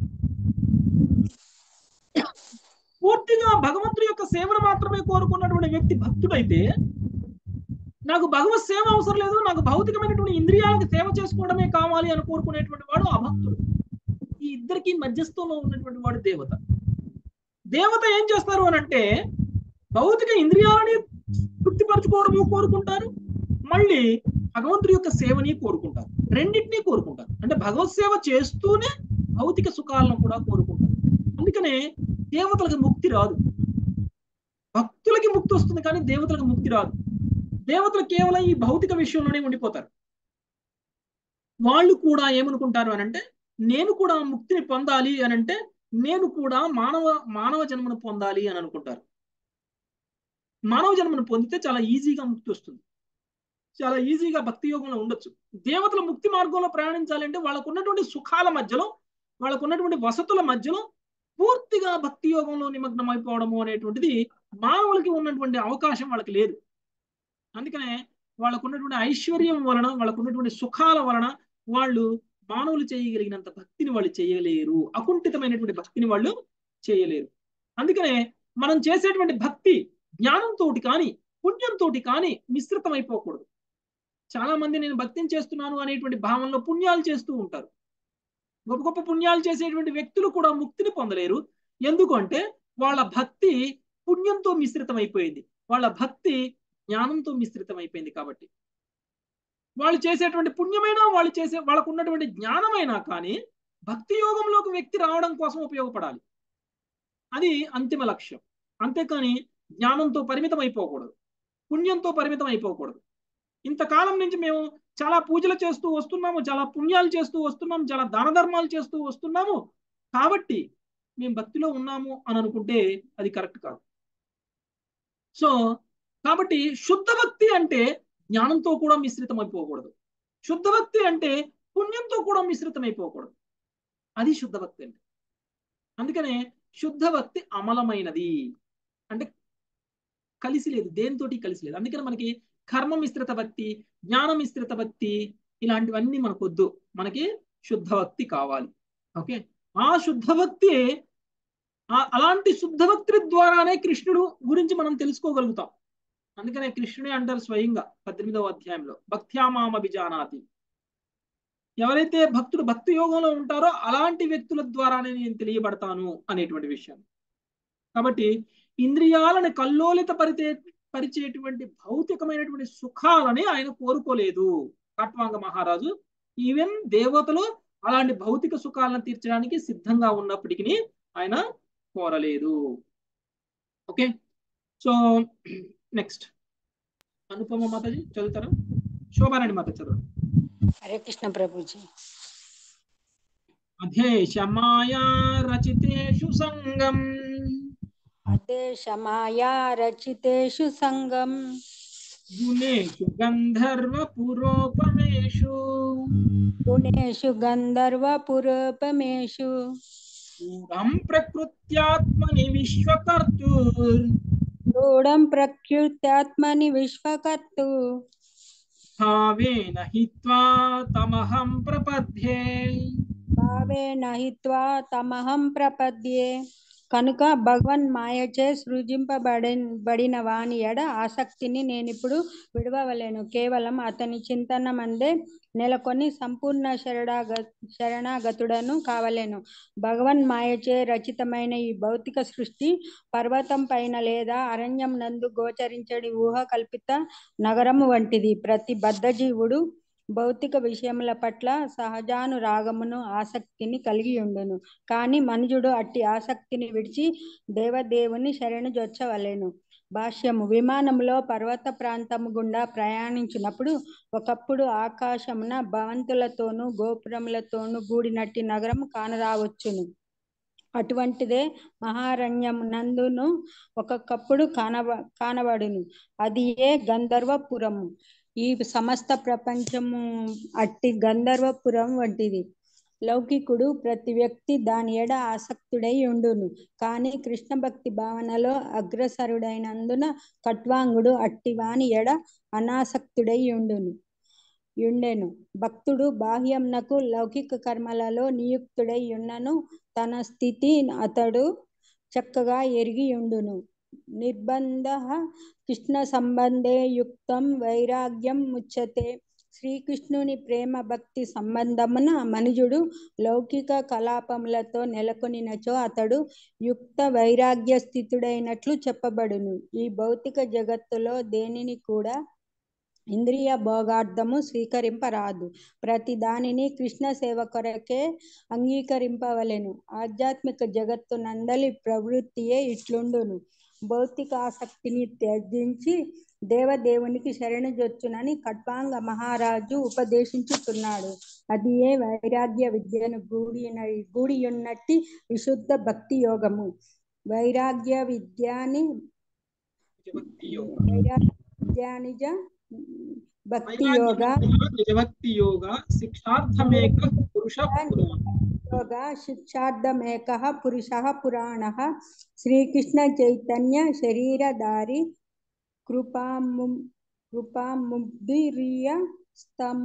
పూర్తిగా భగవంతుడి యొక్క సేవను మాత్రమే కోరుకున్నటువంటి వ్యక్తి భక్తుడైతే నాకు భగవత్ సేవ అవసరం లేదు నాకు భౌతికమైనటువంటి ఇంద్రియాలకు సేవ చేసుకోవడమే కావాలి అని కోరుకునేటువంటి వాడు అభక్తుడు ఈ ఇద్దరికి మధ్యస్థంలో ఉన్నటువంటి వాడు దేవత దేవత ఏం చేస్తారు అని అంటే భౌతిక ఇంద్రియాలని తృప్తిపరచుకోవడము కోరుకుంటారు మళ్ళీ భగవంతుడి యొక్క సేవని కోరుకుంటారు రెండింటినీ కోరుకుంటారు అంటే భగవత్ సేవ చేస్తూనే భౌతిక సుఖాలను కూడా కోరుకుంటారు అందుకనే దేవతలకు ముక్తి రాదు భక్తుల దేవతలకి ముక్తి వస్తుంది కానీ దేవతలకు ముక్తి రాదు దేవతలు కేవలం ఈ భౌతిక విషయంలోనే ఉండిపోతారు వాళ్ళు కూడా ఏమనుకుంటారు అని అంటే నేను కూడా ముక్తిని పొందాలి అని అంటే నేను కూడా మానవ మానవ జన్మను పొందాలి అని అనుకుంటారు మానవ జన్మను పొందితే చాలా ఈజీగా ముక్తి వస్తుంది చాలా ఈజీగా భక్తి యోగంలో ఉండొచ్చు దేవతల ముక్తి మార్గంలో ప్రయాణించాలంటే వాళ్ళకు ఉన్నటువంటి సుఖాల మధ్యలో వాళ్ళకు ఉన్నటువంటి వసతుల మధ్యలో పూర్తిగా భక్తి యోగంలో నిమగ్నం అయిపోవడము అనేటువంటిది మానవులకి ఉన్నటువంటి అవకాశం వాళ్ళకి లేదు అందుకనే వాళ్ళకు ఉన్నటువంటి ఐశ్వర్యం వలన వాళ్ళకు ఉన్నటువంటి సుఖాల వలన వాళ్ళు మానవులు చేయగలిగినంత భక్తిని వాళ్ళు చేయలేరు అకుంఠితమైనటువంటి భక్తిని వాళ్ళు చేయలేరు అందుకనే మనం చేసేటువంటి భక్తి జ్ఞానంతో కానీ పుణ్యంతో కానీ మిశ్రితం అయిపోకూడదు చాలా మంది నేను భక్తిని చేస్తున్నాను అనేటువంటి భావనలో పుణ్యాలు చేస్తూ ఉంటారు గొప్ప గొప్ప పుణ్యాలు చేసేటువంటి వ్యక్తులు కూడా ముక్తిని పొందలేరు ఎందుకంటే వాళ్ళ భక్తి పుణ్యంతో మిశ్రితం అయిపోయింది వాళ్ళ భక్తి జ్ఞానంతో మిశ్రితం అయిపోయింది కాబట్టి వాళ్ళు చేసేటువంటి పుణ్యమైనా వాళ్ళు చేసే వాళ్ళకు ఉన్నటువంటి జ్ఞానమైనా కానీ భక్తి యోగంలోకి వ్యక్తి రావడం కోసం ఉపయోగపడాలి అది అంతిమ లక్ష్యం అంతేకాని జ్ఞానంతో పరిమితం అయిపోకూడదు పుణ్యంతో పరిమితం అయిపోకూడదు ఇంతకాలం నుంచి మేము చాలా పూజలు చేస్తూ వస్తున్నాము చాలా పుణ్యాలు చేస్తూ వస్తున్నాము చాలా దాన ధర్మాలు చేస్తూ వస్తున్నాము కాబట్టి మేము భక్తిలో ఉన్నాము అని అనుకుంటే అది కరెక్ట్ కాదు సో కాబట్టి శుద్ధ భక్తి అంటే జ్ఞానంతో కూడా మిశ్రితం అయిపోకూడదు శుద్ధ భక్తి అంటే పుణ్యంతో కూడా మిశ్రితం అయిపోకూడదు అది శుద్ధ భక్తి అంటే అందుకనే శుద్ధ భక్తి అమలమైనది అంటే కలిసి లేదు దేనితోటి కలిసి లేదు అందుకని మనకి కర్మ మిశ్రిత భక్తి జ్ఞాన మిశ్రిత భక్తి ఇలాంటివన్నీ మనకు వద్దు మనకి శుద్ధ భక్తి కావాలి ఓకే ఆ శుద్ధ భక్తి అలాంటి శుద్ధ భక్తి ద్వారానే కృష్ణుడు గురించి మనం తెలుసుకోగలుగుతాం అందుకనే కృష్ణుడే అంటారు స్వయంగా పద్దెనిమిదవ అధ్యాయంలో భక్త్యామామభిజానాతి ఎవరైతే భక్తుడు భక్తి యోగంలో ఉంటారో అలాంటి వ్యక్తుల ద్వారానే నేను తెలియబడతాను అనేటువంటి విషయం కాబట్టి ఇంద్రియాలను కల్లోలిత పరితే పరిచేటువంటి భౌతికమైనటువంటి సుఖాలని ఆయన కోరుకోలేదు కాట్వాంగ మహారాజు ఈవెన్ దేవతలు అలాంటి భౌతిక సుఖాలను తీర్చడానికి సిద్ధంగా ఉన్నప్పటికీ ఆయన కోరలేదు okay so next Anupama Mataji చదువుతారా శోభారాణి మాత చదువు హరే కృష్ణ ప్రభుజీ అధేశమాయా రచితేషు సంగం అదేశమాయా రచితేషు సంగం గుణేషు గంధర్వ పురోపమేషు గుణేషు గంధర్వ పురోపమేషు గూఢం ప్రకృత్యాత్మని విశ్వకర్తుర్ గూఢం ప్రకృత్యాత్మని విశ్వకర్తు భావేన హిత్వా తమహం ప్రపద్యే భావేన హిత్వా తమహం ప్రపద్యే కనుక భగవన్ మాయచే సృజింపబడి బడిన వాని ఎడ ఆసక్తిని నేనిప్పుడు విడవలేను కేవలం అతని చింతన మందే నెలకొని సంపూర్ణ శరణాగ శరణాగతుడను కావలేను భగవన్ మాయచే రచితమైన ఈ భౌతిక సృష్టి పర్వతం పైన లేదా అరణ్యం నందు గోచరించడి ఊహ కల్పిత నగరము వంటిది ప్రతి బద్ధజీవుడు భౌతిక విషయముల పట్ల సహజానురాగమును ఆసక్తిని కలిగి ఉండును కానీ మనుజుడు అట్టి ఆసక్తిని విడిచి దేవదేవుని శరణు జొచ్చవలెను భాష్యము విమానంలో పర్వత ప్రాంతము గుండా ప్రయాణించినప్పుడు ఒకప్పుడు ఆకాశమున భవంతులతోనూ గోపురములతోనూ గూడినట్టి నగరం కానరావచ్చును అటువంటిదే మహారణ్యం నందును ఒక్కొక్కప్పుడు కానబ కానబడును అది ఏ గంధర్వపురము ఈ సమస్త ప్రపంచము అట్టి గంధర్వపురం వంటిది లౌకికుడు ప్రతి వ్యక్తి దాని ఎడ ఆసక్తుడై ఉండును కానీ కృష్ణ భక్తి భావనలో అగ్రసరుడైనందున కట్వాంగుడు అట్టి వాని ఎడ అనాసక్తుడై ఉండును యుండెను భక్తుడు బాహ్యంనకు లౌకిక కర్మలలో నియుక్తుడై ఉన్నను తన స్థితి అతడు చక్కగా ఎరిగి ఉండును నిర్బంధ కృష్ణ సంబంధే యుక్తం వైరాగ్యం ముచ్చతే శ్రీకృష్ణుని ప్రేమ భక్తి సంబంధమున మనుజుడు లౌకిక కలాపములతో నెలకొనినచో అతడు యుక్త వైరాగ్య స్థితుడైనట్లు చెప్పబడును ఈ భౌతిక జగత్తులో దేనిని కూడా ఇంద్రియ భోగార్థము స్వీకరింపరాదు ప్రతి దానిని కృష్ణ సేవ కొరకే అంగీకరింపవలెను ఆధ్యాత్మిక జగత్తు నందలి ప్రవృత్తియే ఇట్లుండును భౌతిక ఆసక్తిని త్యజించి దేవదేవునికి శరణుజొచ్చునని ఖట్వాంగ మహారాజు ఉపదేశించుతున్నాడు అది ఏ వైరాగ్య విద్యను గూడి గూడియున్నట్టి విశుద్ధ భక్తి యోగము వైరాగ్య విద్యాని భక్తి యోగ వైరాగ్య విద్యానిజ భక్తి యోగ నిజభక్తి యోగ శిక్షార్థమేక పురుష పురాణ యోగ శిక్షార్థమేక పురుష పురాణ శ్రీకృష్ణ చైతన్య శరీరధారి కృపాము కృపాముద్దిర్య స్తం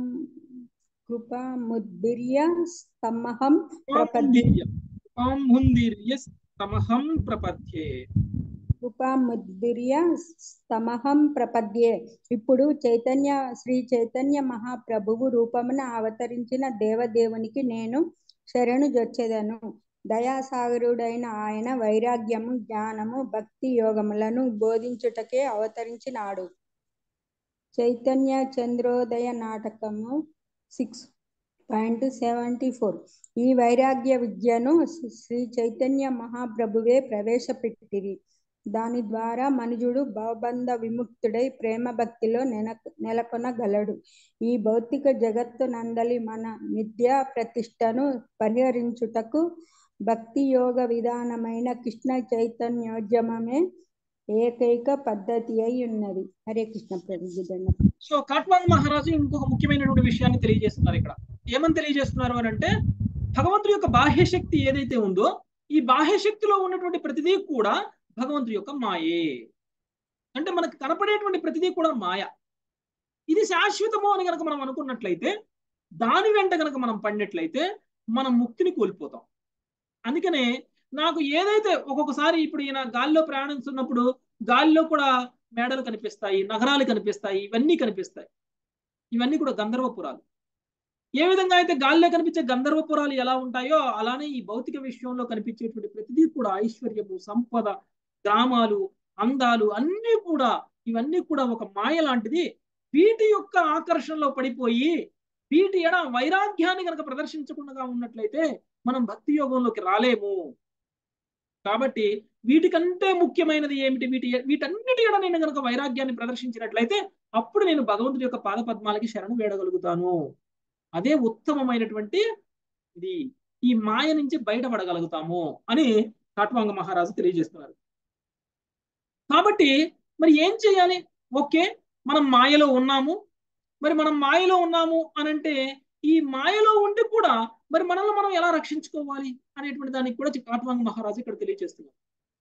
కృపాముద్దిర్య స్తమహం ప్రపద్యే పాంభుందిర్య తమహం ప్రపద్యే కృపాముద్దిర్య స్తమహం ప్రపద్యే ఇప్పుడు చైతన్య శ్రీ చైతన్య మహాప్రభువు రూపమున అవతరించిన దేవదేవునికి నేను శరణు జొచ్చెదను దయాసాగరుడైన ఆయన వైరాగ్యము జ్ఞానము భక్తి యోగములను బోధించుటకే అవతరించినాడు చైతన్య చంద్రోదయ నాటకము సిక్స్ పాయింట్ సెవెంటీ ఫోర్ ఈ వైరాగ్య విద్యను శ్రీ చైతన్య మహాప్రభువే ప్రవేశపెట్టిరి దాని ద్వారా మనుజుడు భవబంధ విముక్తుడై ప్రేమ భక్తిలో నెల నెలకొనగలడు ఈ భౌతిక జగత్తు నందలి మన మిథ్యా ప్రతిష్టను పరిహరించుటకు భక్తి యోగ విధానమైన కృష్ణ చైతన్యోద్యమమే ఏకైక పద్ధతి అయి ఉన్నది హరే కృష్ణ ప్రభు దండం సో కాట్వాంగ్ మహారాజు ఇంకొక ముఖ్యమైనటువంటి విషయాన్ని తెలియజేస్తున్నారు ఇక్కడ ఏమని తెలియజేస్తున్నారు అని అంటే భగవంతుడి యొక్క బాహ్య శక్తి ఏదైతే ఉందో ఈ బాహ్య శక్తిలో ఉన్నటువంటి ప్రతిదీ కూడా భగవంతుడి యొక్క మాయే అంటే మనకు కనపడేటువంటి ప్రతిదీ కూడా మాయ ఇది శాశ్వతము అని కనుక మనం అనుకున్నట్లయితే దాని వెంట కనుక మనం పడినట్లయితే మనం ముక్తిని కోల్పోతాం అందుకనే నాకు ఏదైతే ఒక్కొక్కసారి ఇప్పుడు ఈయన గాల్లో ప్రయాణిస్తున్నప్పుడు గాలిలో కూడా మేడలు కనిపిస్తాయి నగరాలు కనిపిస్తాయి ఇవన్నీ కనిపిస్తాయి ఇవన్నీ కూడా గంధర్వపురాలు ఏ విధంగా అయితే గాలిలో కనిపించే గంధర్వపురాలు ఎలా ఉంటాయో అలానే ఈ భౌతిక విషయంలో కనిపించేటువంటి ప్రతిదీ కూడా ఐశ్వర్యము సంపద గ్రామాలు అందాలు అన్నీ కూడా ఇవన్నీ కూడా ఒక మాయ లాంటిది వీటి యొక్క ఆకర్షణలో పడిపోయి వీటి ఎడ వైరాగ్యాన్ని కనుక ప్రదర్శించకుండా ఉన్నట్లయితే మనం భక్తి యోగంలోకి రాలేము కాబట్టి వీటికంటే ముఖ్యమైనది ఏమిటి వీటి వీటన్నిటి ఎడ నేను కనుక వైరాగ్యాన్ని ప్రదర్శించినట్లయితే అప్పుడు నేను భగవంతుడి యొక్క పాద పద్మాలకి శరణు వేడగలుగుతాను అదే ఉత్తమమైనటువంటి ఇది ఈ మాయ నుంచి బయటపడగలుగుతాము అని కాట్వాంగ మహారాజు తెలియజేస్తున్నారు కాబట్టి మరి ఏం చేయాలి ఓకే మనం మాయలో ఉన్నాము మరి మనం మాయలో ఉన్నాము అని అంటే ఈ మాయలో ఉండి కూడా మరి మనల్ని మనం ఎలా రక్షించుకోవాలి అనేటువంటి దానికి కూడా కాట్వాంగ మహారాజు ఇక్కడ తెలియజేస్తున్నారు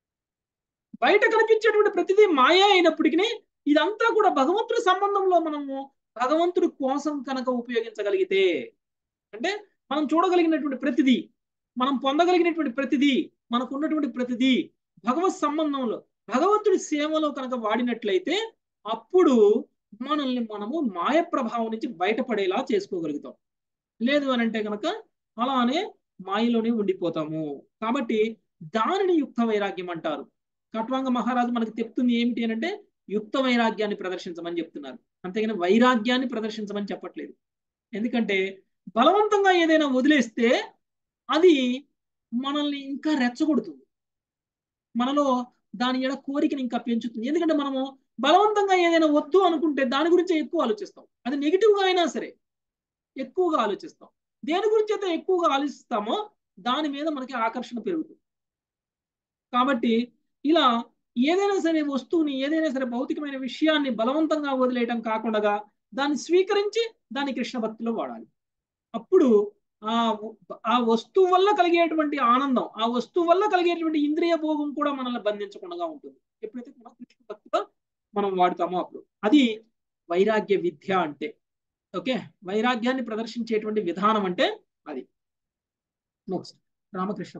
బయట కనిపించేటువంటి ప్రతిదీ మాయ అయినప్పటికీ ఇదంతా కూడా భగవంతుడి సంబంధంలో మనము భగవంతుడి కోసం కనుక ఉపయోగించగలిగితే అంటే మనం చూడగలిగినటువంటి ప్రతిదీ మనం పొందగలిగినటువంటి ప్రతిదీ మనకు ఉన్నటువంటి ప్రతిదీ భగవత్ సంబంధంలో భగవంతుడి సేవలో కనుక వాడినట్లయితే అప్పుడు మనల్ని మనము మాయ ప్రభావం నుంచి బయటపడేలా చేసుకోగలుగుతాం లేదు అని అంటే కనుక అలానే మాయలోనే ఉండిపోతాము కాబట్టి దానిని యుక్త వైరాగ్యం అంటారు కట్వాంగ మహారాజు మనకు చెప్తుంది ఏమిటి అని అంటే యుక్త వైరాగ్యాన్ని ప్రదర్శించమని చెప్తున్నారు అంతేగాని వైరాగ్యాన్ని ప్రదర్శించమని చెప్పట్లేదు ఎందుకంటే బలవంతంగా ఏదైనా వదిలేస్తే అది మనల్ని ఇంకా రెచ్చగొడుతుంది మనలో దాని ఎడ కోరికని ఇంకా పెంచుతుంది ఎందుకంటే మనము బలవంతంగా ఏదైనా వద్దు అనుకుంటే దాని గురించి ఎక్కువ ఆలోచిస్తాం అది నెగిటివ్గా అయినా సరే ఎక్కువగా ఆలోచిస్తాం దేని గురించి అయితే ఎక్కువగా ఆలోచిస్తామో దాని మీద మనకి ఆకర్షణ పెరుగుతుంది కాబట్టి ఇలా ఏదైనా సరే వస్తువుని ఏదైనా సరే భౌతికమైన విషయాన్ని బలవంతంగా వదిలేయటం కాకుండా దాన్ని స్వీకరించి దాన్ని కృష్ణ భక్తిలో వాడాలి అప్పుడు ఆ ఆ వస్తువు వల్ల కలిగేటువంటి ఆనందం ఆ వస్తువు వల్ల కలిగేటువంటి ఇంద్రియ భోగం కూడా మనల్ని బంధించకుండా ఉంటుంది ఎప్పుడైతే మనం కృష్ణ భక్తిలో మనం వాడతామో అప్పుడు అది వైరాగ్య విద్య అంటే ఓకే వైరాగ్యాన్ని ప్రదర్శించేటువంటి విధానం అంటే అది నెక్స్ట్ రామకృష్ణ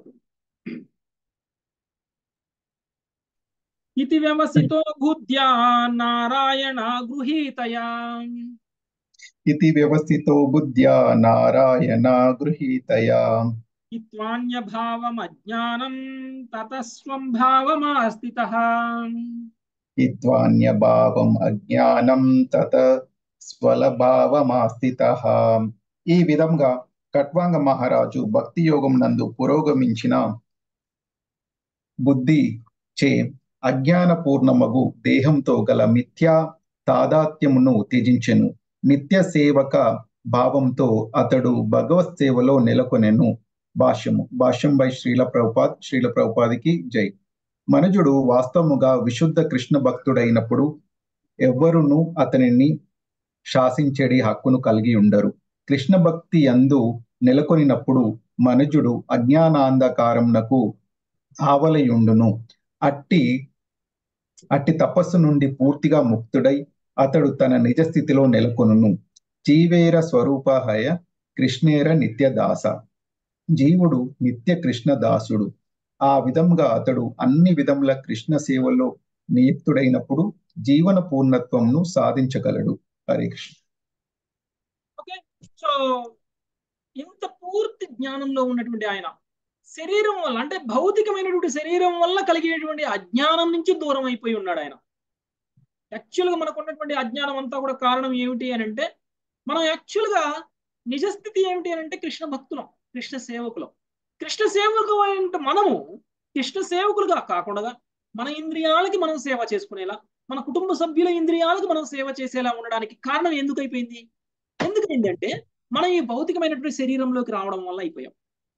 ఇది వ్యవసితో బుద్ధ్యా నారాయణ గృహీతయా इति व्यवस्थितो बुद्ध्या नारायण गृहीतया ఇత్వాన్యభావమజ్ఞానం తతస్వం భావమాస్థితః ఇత్వాన్యభావం అజ్ఞానం తత స్వలభావమాస్థితః ఈ విధంగా కట్వాంగ మహారాజు భక్తి యోగం నందు పురోగమించిన బుద్ధి చే అజ్ఞానపూర్ణమగు దేహంతో గల మిథ్యా తాదాత్మ్యమును త్యజించెను నిత్య సేవక భావంతో అతడు భగవత్ సేవలో నెలకొనెను భాష్యము భాష్యం బై శ్రీల ప్రభుపాద్ శ్రీల ప్రభుపాదికి జై మనుజుడు వాస్తవముగా విశుద్ధ కృష్ణ భక్తుడైనప్పుడు ఎవ్వరును అతనిని శాసించేడి హక్కును కలిగి ఉండరు కృష్ణ భక్తి యందు నెలకొనినప్పుడు మనుజుడు అజ్ఞానాంధకారమునకు ఆవలయుండును అట్టి అట్టి తపస్సు నుండి పూర్తిగా ముక్తుడై అతడు తన నిజ స్థితిలో నెలకొనును జీవేర స్వరూపహయ కృష్ణేర నిత్య దాస జీవుడు నిత్య కృష్ణ దాసుడు ఆ విధంగా అతడు అన్ని విధముల కృష్ణ సేవలో నియుక్తుడైనప్పుడు జీవన పూర్ణత్వంను సాధించగలడు హరే కృష్ణ ఓకే సో ఇంత పూర్తి జ్ఞానంలో ఉన్నటువంటి ఆయన శరీరం వల్ల అంటే భౌతికమైనటువంటి శరీరం వల్ల కలిగేటువంటి అజ్ఞానం నుంచి దూరం అయిపోయి ఉన్నాడు ఆయన యాక్చువల్గా మనకు ఉన్నటువంటి అజ్ఞానం అంతా కూడా కారణం ఏమిటి అని అంటే మనం యాక్చువల్గా నిజస్థితి ఏమిటి అని అంటే కృష్ణ భక్తులం కృష్ణ సేవకులం కృష్ణ సేవకు అంటే మనము కృష్ణ సేవకులుగా కాకుండా మన ఇంద్రియాలకి మనం సేవ చేసుకునేలా మన కుటుంబ సభ్యుల ఇంద్రియాలకు మనం సేవ చేసేలా ఉండడానికి కారణం ఎందుకు అయిపోయింది ఎందుకైంది అంటే మనం ఈ భౌతికమైనటువంటి శరీరంలోకి రావడం వల్ల అయిపోయాం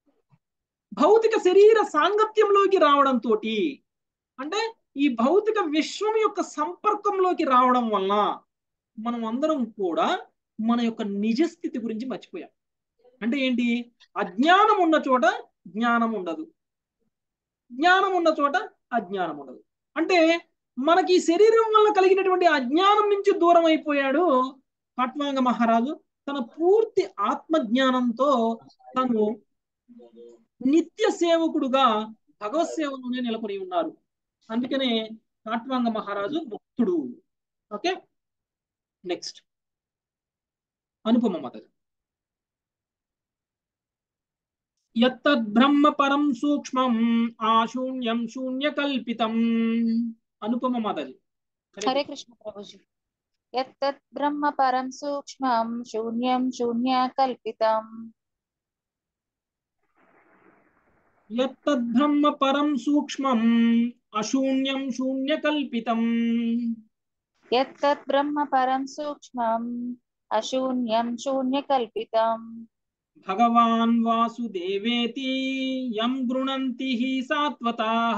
భౌతిక శరీర సాంగత్యంలోకి రావడంతో అంటే ఈ భౌతిక విశ్వం యొక్క సంపర్కంలోకి రావడం వల్ల మనం అందరం కూడా మన యొక్క నిజస్థితి గురించి మర్చిపోయాం అంటే ఏంటి అజ్ఞానం ఉన్న చోట జ్ఞానం ఉండదు జ్ఞానం ఉన్న చోట అజ్ఞానం ఉండదు అంటే మనకి శరీరం వల్ల కలిగినటువంటి అజ్ఞానం నుంచి దూరం అయిపోయాడు పట్వాంగ మహారాజు తన పూర్తి ఆత్మజ్ఞానంతో తను నిత్య సేవకుడుగా భగవత్ సేవలోనే నెలకొని ఉన్నారు అందుకనే కాట్వాంగ మహారాజు భక్తుడు ఓకే నెక్స్ట్ అనుపమ మత యత్తద్బ్రహ్మ పరం సూక్ష్మం ఆశూన్యం శూన్య కల్పితం అనుపమ మాతాజీ హరే కృష్ణ ప్రభుజీ యత్తత్ బ్రహ్మ పరం సూక్ష్మం శూన్యం శూన్య కల్పితం యత్తద్బ్రహ్మ పరం సూక్ష్మం అశూన్యం శూన్య కల్పితం యత్తత్ బ్రహ్మ పరం సూక్ష్మం అశూన్యం శూన్య కల్పితం భగవాన్ వాసుదేవేతి యం గృణంతి హి సాత్వతాః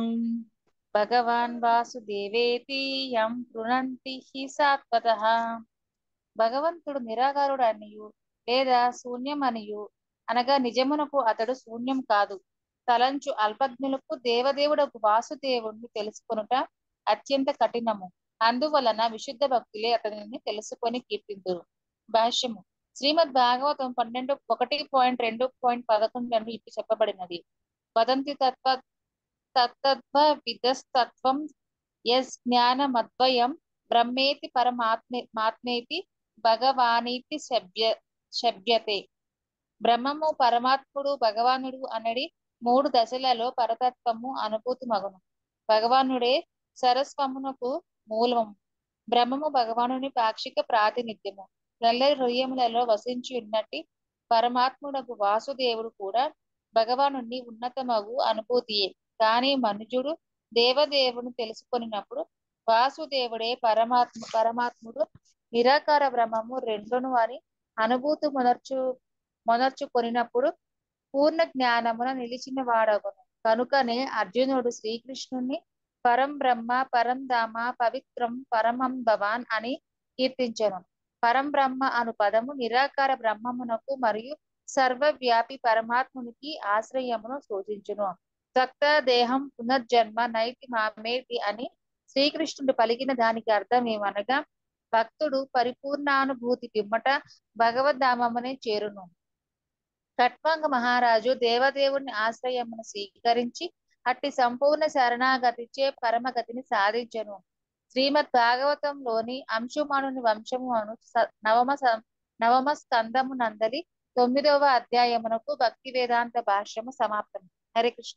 భగవాన్ వాసుదేవేతి యం గృణంతి హి సాత్వతః భగవంతుడు నిరాకారుడు అనియు లేదా శూన్యం అనియు అనగా నిజమునకు అతడు శూన్యం కాదు తలంచు అల్పజ్ఞులకు దేవదేవుడకు వాసుదేవుణ్ణి తెలుసుకొనుట అత్యంత కఠినము అందువలన విశుద్ధ భక్తులే అతనిని తెలుసుకొని కీర్తింతురు భాష్యము శ్రీమద్ భాగవతం పన్నెండు ఒకటి పాయింట్ రెండు పాయింట్ పదకొండు ఇప్పి చెప్పబడినది వదంతి తత్వ తత్తద్వ విదస్తత్వం యస్ జ్ఞానమద్వయం బ్రహ్మేతి పరమాత్మే మాత్మేతి భగవానీతి శబ్య శబ్యతే బ్రహ్మము పరమాత్ముడు భగవానుడు అనడి మూడు దశలలో పరతత్వము అనుభూతి మగును భగవానుడే సరస్వమునకు మూలము బ్రహ్మము భగవానుని పాక్షిక ప్రాతినిధ్యము నల్లరి హృదయములలో వసించి ఉన్నట్టి పరమాత్ముడకు వాసుదేవుడు కూడా భగవాను ఉన్నతమగు అనుభూతియే కానీ మనుజుడు దేవదేవుని తెలుసుకొనినప్పుడు వాసుదేవుడే పరమాత్మ పరమాత్ముడు నిరాకార బ్రహ్మము రెండును అని అనుభూతి మొదర్చు మొదర్చుకొనినప్పుడు పూర్ణ జ్ఞానమున నిలిచిన వాడగును కనుకనే అర్జునుడు శ్రీకృష్ణుని పరం బ్రహ్మ పరం ధామ పవిత్రం పరమం భవాన్ అని కీర్తించను పరం బ్రహ్మ అను పదము నిరాకార బ్రహ్మమునకు మరియు సర్వవ్యాపి పరమాత్మునికి ఆశ్రయమును సూచించును సక్త దేహం పునర్జన్మ నైతి మామేతి అని శ్రీకృష్ణుడు పలికిన దానికి అర్థం ఏమనగా భక్తుడు పరిపూర్ణానుభూతి పిమ్మట భగవద్ధామమునే చేరును ఖట్వాంగ మహారాజు దేవదేవుని ఆశ్రయమును స్వీకరించి అట్టి సంపూర్ణ శరణాగతిచే పరమగతిని సాధించెను శ్రీమద్ భాగవతంలోని అంశుమణుని వంశము అను నవమ నవమ స్కందము నందలి తొమ్మిదవ అధ్యాయమునకు భక్తి వేదాంత భాష్యము సమాప్తం హరే కృష్ణ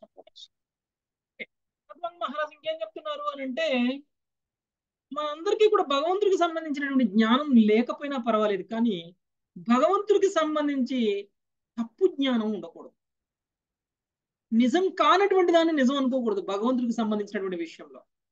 మహారాజు ఇంకేం చెప్తున్నారు అని అంటే మనందరికీ కూడా భగవంతుడికి సంబంధించినటువంటి జ్ఞానం లేకపోయినా పర్వాలేదు కానీ భగవంతుడికి సంబంధించి తప్పు జ్ఞానం ఉండకూడదు నిజం కానటువంటి దాన్ని నిజం అనుకోకూడదు భగవంతుడికి సంబంధించినటువంటి విషయంలో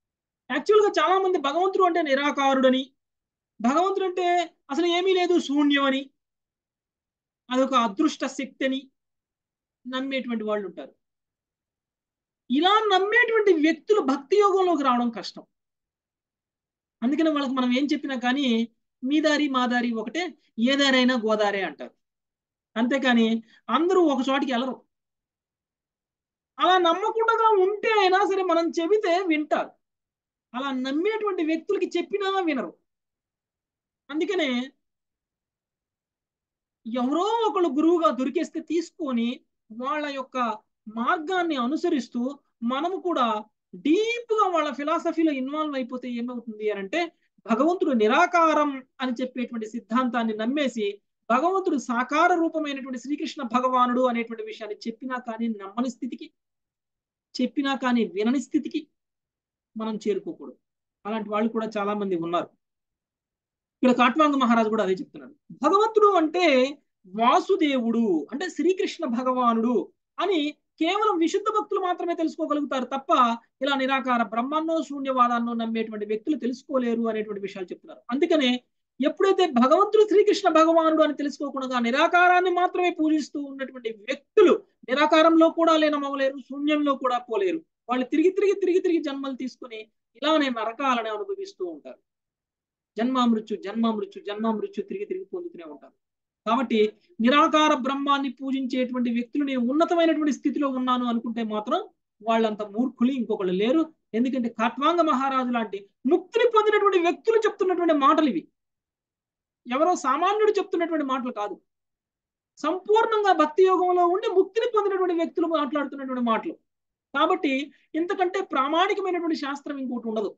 యాక్చువల్గా చాలా మంది భగవంతుడు అంటే నిరాకారుడని భగవంతుడు అంటే అసలు ఏమీ లేదు శూన్యం అని అదొక అదృష్ట శక్తి అని నమ్మేటువంటి వాళ్ళు ఉంటారు ఇలా నమ్మేటువంటి వ్యక్తులు భక్తి యోగంలోకి రావడం కష్టం అందుకని వాళ్ళకి మనం ఏం చెప్పినా కానీ మీ దారి మా దారి ఒకటే ఏ దారి అయినా గోదారే అంటారు అంతేకాని అందరూ ఒక చోటికి వెళ్ళరు అలా నమ్మకుండా ఉంటే అయినా సరే మనం చెబితే వింటారు అలా నమ్మేటువంటి వ్యక్తులకి చెప్పినా వినరు అందుకనే ఎవరో ఒకళ్ళు గురువుగా దొరికేస్తే తీసుకొని వాళ్ళ యొక్క మార్గాన్ని అనుసరిస్తూ మనము కూడా డీప్ గా వాళ్ళ ఫిలాసఫీలో ఇన్వాల్వ్ అయిపోతే ఏమవుతుంది అని అంటే భగవంతుడు నిరాకారం అని చెప్పేటువంటి సిద్ధాంతాన్ని నమ్మేసి భగవంతుడు సాకార రూపమైనటువంటి శ్రీకృష్ణ భగవానుడు అనేటువంటి విషయాన్ని చెప్పినా కానీ నమ్మని స్థితికి చెప్పినా కానీ వినని స్థితికి మనం చేరుకోకూడదు అలాంటి వాళ్ళు కూడా చాలా మంది ఉన్నారు ఇక్కడ కాట్వాంగ మహారాజు కూడా అదే చెప్తున్నాడు భగవంతుడు అంటే వాసుదేవుడు అంటే శ్రీకృష్ణ భగవానుడు అని కేవలం విశుద్ధ భక్తులు మాత్రమే తెలుసుకోగలుగుతారు తప్ప ఇలా నిరాకార బ్రహ్మాన్నో శూన్యవాదాన్నో నమ్మేటువంటి వ్యక్తులు తెలుసుకోలేరు అనేటువంటి విషయాలు చెప్తున్నారు అందుకనే ఎప్పుడైతే భగవంతుడు శ్రీకృష్ణ భగవానుడు అని తెలుసుకోకుండా నిరాకారాన్ని మాత్రమే పూజిస్తూ ఉన్నటువంటి వ్యక్తులు నిరాకారంలో కూడా లేనమవలేరు శూన్యంలో కూడా పోలేరు వాళ్ళు తిరిగి తిరిగి తిరిగి తిరిగి జన్మలు తీసుకుని ఇలానే నరకాలని అనుభవిస్తూ ఉంటారు జన్మామృత్యు జన్మామృత్యు జన్మామృత్యు తిరిగి తిరిగి పొందుతూనే ఉంటారు కాబట్టి నిరాకార బ్రహ్మాన్ని పూజించేటువంటి వ్యక్తులు నేను ఉన్నతమైనటువంటి స్థితిలో ఉన్నాను అనుకుంటే మాత్రం వాళ్ళంత మూర్ఖులు ఇంకొకళ్ళు లేరు ఎందుకంటే కాట్వాంగ మహారాజు లాంటి ముక్తిని పొందినటువంటి వ్యక్తులు చెప్తున్నటువంటి మాటలు ఇవి ఎవరో సామాన్యుడు చెప్తున్నటువంటి మాటలు కాదు సంపూర్ణంగా భక్తి యోగంలో ఉండి ముక్తిని పొందినటువంటి వ్యక్తులు మాట్లాడుతున్నటువంటి మాటలు కాబట్టి ఇంతకంటే ప్రామాణికమైనటువంటి శాస్త్రం ఇంకోటి ఉండదు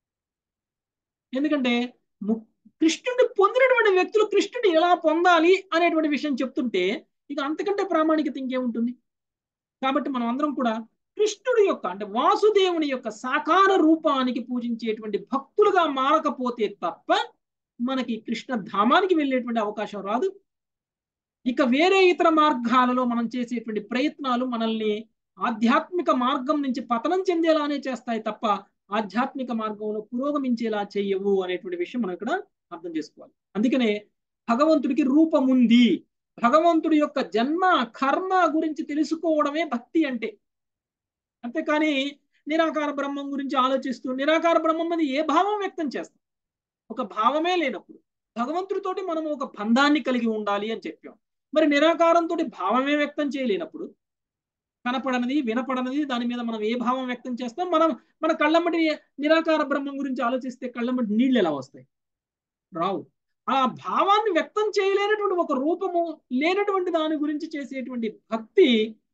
ఎందుకంటే కృష్ణుడిని పొందినటువంటి వ్యక్తులు కృష్ణుడిని ఎలా పొందాలి అనేటువంటి విషయం చెప్తుంటే ఇక అంతకంటే ప్రామాణికత ఇంకేముంటుంది కాబట్టి మనం అందరం కూడా కృష్ణుడి యొక్క అంటే వాసుదేవుని యొక్క సాకార రూపానికి పూజించేటువంటి భక్తులుగా మారకపోతే తప్ప మనకి కృష్ణ ధామానికి వెళ్ళేటువంటి అవకాశం రాదు ఇక వేరే ఇతర మార్గాలలో మనం చేసేటువంటి ప్రయత్నాలు మనల్ని ఆధ్యాత్మిక మార్గం నుంచి పతనం చెందేలానే చేస్తాయి తప్ప ఆధ్యాత్మిక మార్గంలో పురోగమించేలా చెయ్యవు అనేటువంటి విషయం మనం ఇక్కడ అర్థం చేసుకోవాలి అందుకనే భగవంతుడికి రూపం ఉంది భగవంతుడి యొక్క జన్మ కర్మ గురించి తెలుసుకోవడమే భక్తి అంటే అంతేకాని నిరాకార బ్రహ్మం గురించి ఆలోచిస్తూ నిరాకార బ్రహ్మం మీద ఏ భావం వ్యక్తం చేస్తాం ఒక భావమే లేనప్పుడు భగవంతుడితోటి మనం ఒక బంధాన్ని కలిగి ఉండాలి అని చెప్పాం మరి నిరాకారంతో భావమే వ్యక్తం చేయలేనప్పుడు కనపడనది వినపడనది దాని మీద మనం ఏ భావం వ్యక్తం చేస్తాం మనం మన కళ్ళమ్మటి నిరాకార బ్రహ్మం గురించి ఆలోచిస్తే కళ్ళమ్మటి నీళ్ళు ఎలా వస్తాయి రావు ఆ భావాన్ని వ్యక్తం చేయలేనటువంటి ఒక రూపము లేనటువంటి దాని గురించి చేసేటువంటి భక్తి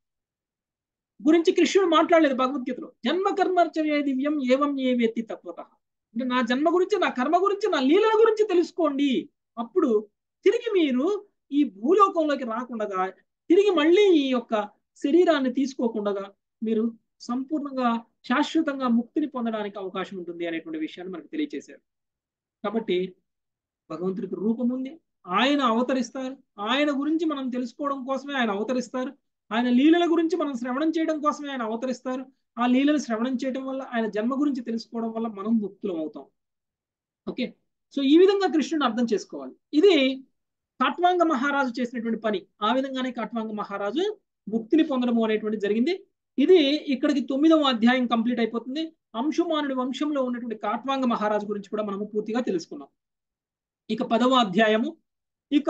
గురించి కృష్ణుడు మాట్లాడలేదు భగవద్గీతలో జన్మ కర్మర్చర్య దివ్యం ఏవం ఏ వ్యక్తి తత్వత అంటే నా జన్మ గురించి నా కర్మ గురించి నా లీలల గురించి తెలుసుకోండి అప్పుడు తిరిగి మీరు ఈ భూలోకంలోకి రాకుండా తిరిగి మళ్ళీ ఈ యొక్క శరీరాన్ని తీసుకోకుండా మీరు సంపూర్ణంగా శాశ్వతంగా ముక్తిని పొందడానికి అవకాశం ఉంటుంది అనేటువంటి విషయాన్ని మనకు తెలియజేశారు కాబట్టి భగవంతుడికి రూపం ఉంది ఆయన అవతరిస్తారు ఆయన గురించి మనం తెలుసుకోవడం కోసమే ఆయన అవతరిస్తారు ఆయన లీలల గురించి మనం శ్రవణం చేయడం కోసమే ఆయన అవతరిస్తారు ఆ లీలలు శ్రవణం చేయడం వల్ల ఆయన జన్మ గురించి తెలుసుకోవడం వల్ల మనం ముక్తులం అవుతాం ఓకే సో ఈ విధంగా కృష్ణుని అర్థం చేసుకోవాలి ఇది కాట్వాంగ మహారాజు చేసినటువంటి పని ఆ విధంగానే కాట్వాంగ మహారాజు ముక్తిని పొందడము అనేటువంటి జరిగింది ఇది ఇక్కడికి తొమ్మిదవ అధ్యాయం కంప్లీట్ అయిపోతుంది అంశుమానుడి వంశంలో ఉన్నటువంటి కాట్వాంగ మహారాజు గురించి కూడా మనము పూర్తిగా తెలుసుకున్నాం ఇక పదవ అధ్యాయము ఇక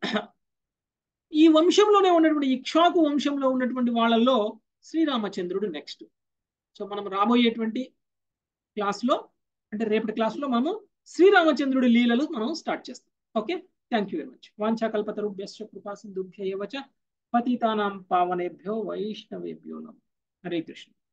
ఈ వంశంలోనే ఉన్నటువంటి ఇక్షాకు వంశంలో ఉన్నటువంటి వాళ్ళల్లో శ్రీరామచంద్రుడు నెక్స్ట్ సో మనం రాబోయేటువంటి క్లాస్లో అంటే రేపటి క్లాస్లో మనము శ్రీరామచంద్రుడి లీలలు మనం స్టార్ట్ చేస్తాం okay thank you very much వాంఛాకల్పతరుభ్యశ్చ కృపా సింధుభ్య పతితానాం పావనేభ్యో వైష్ణవేభ్యో నమ హరే కృష్ణ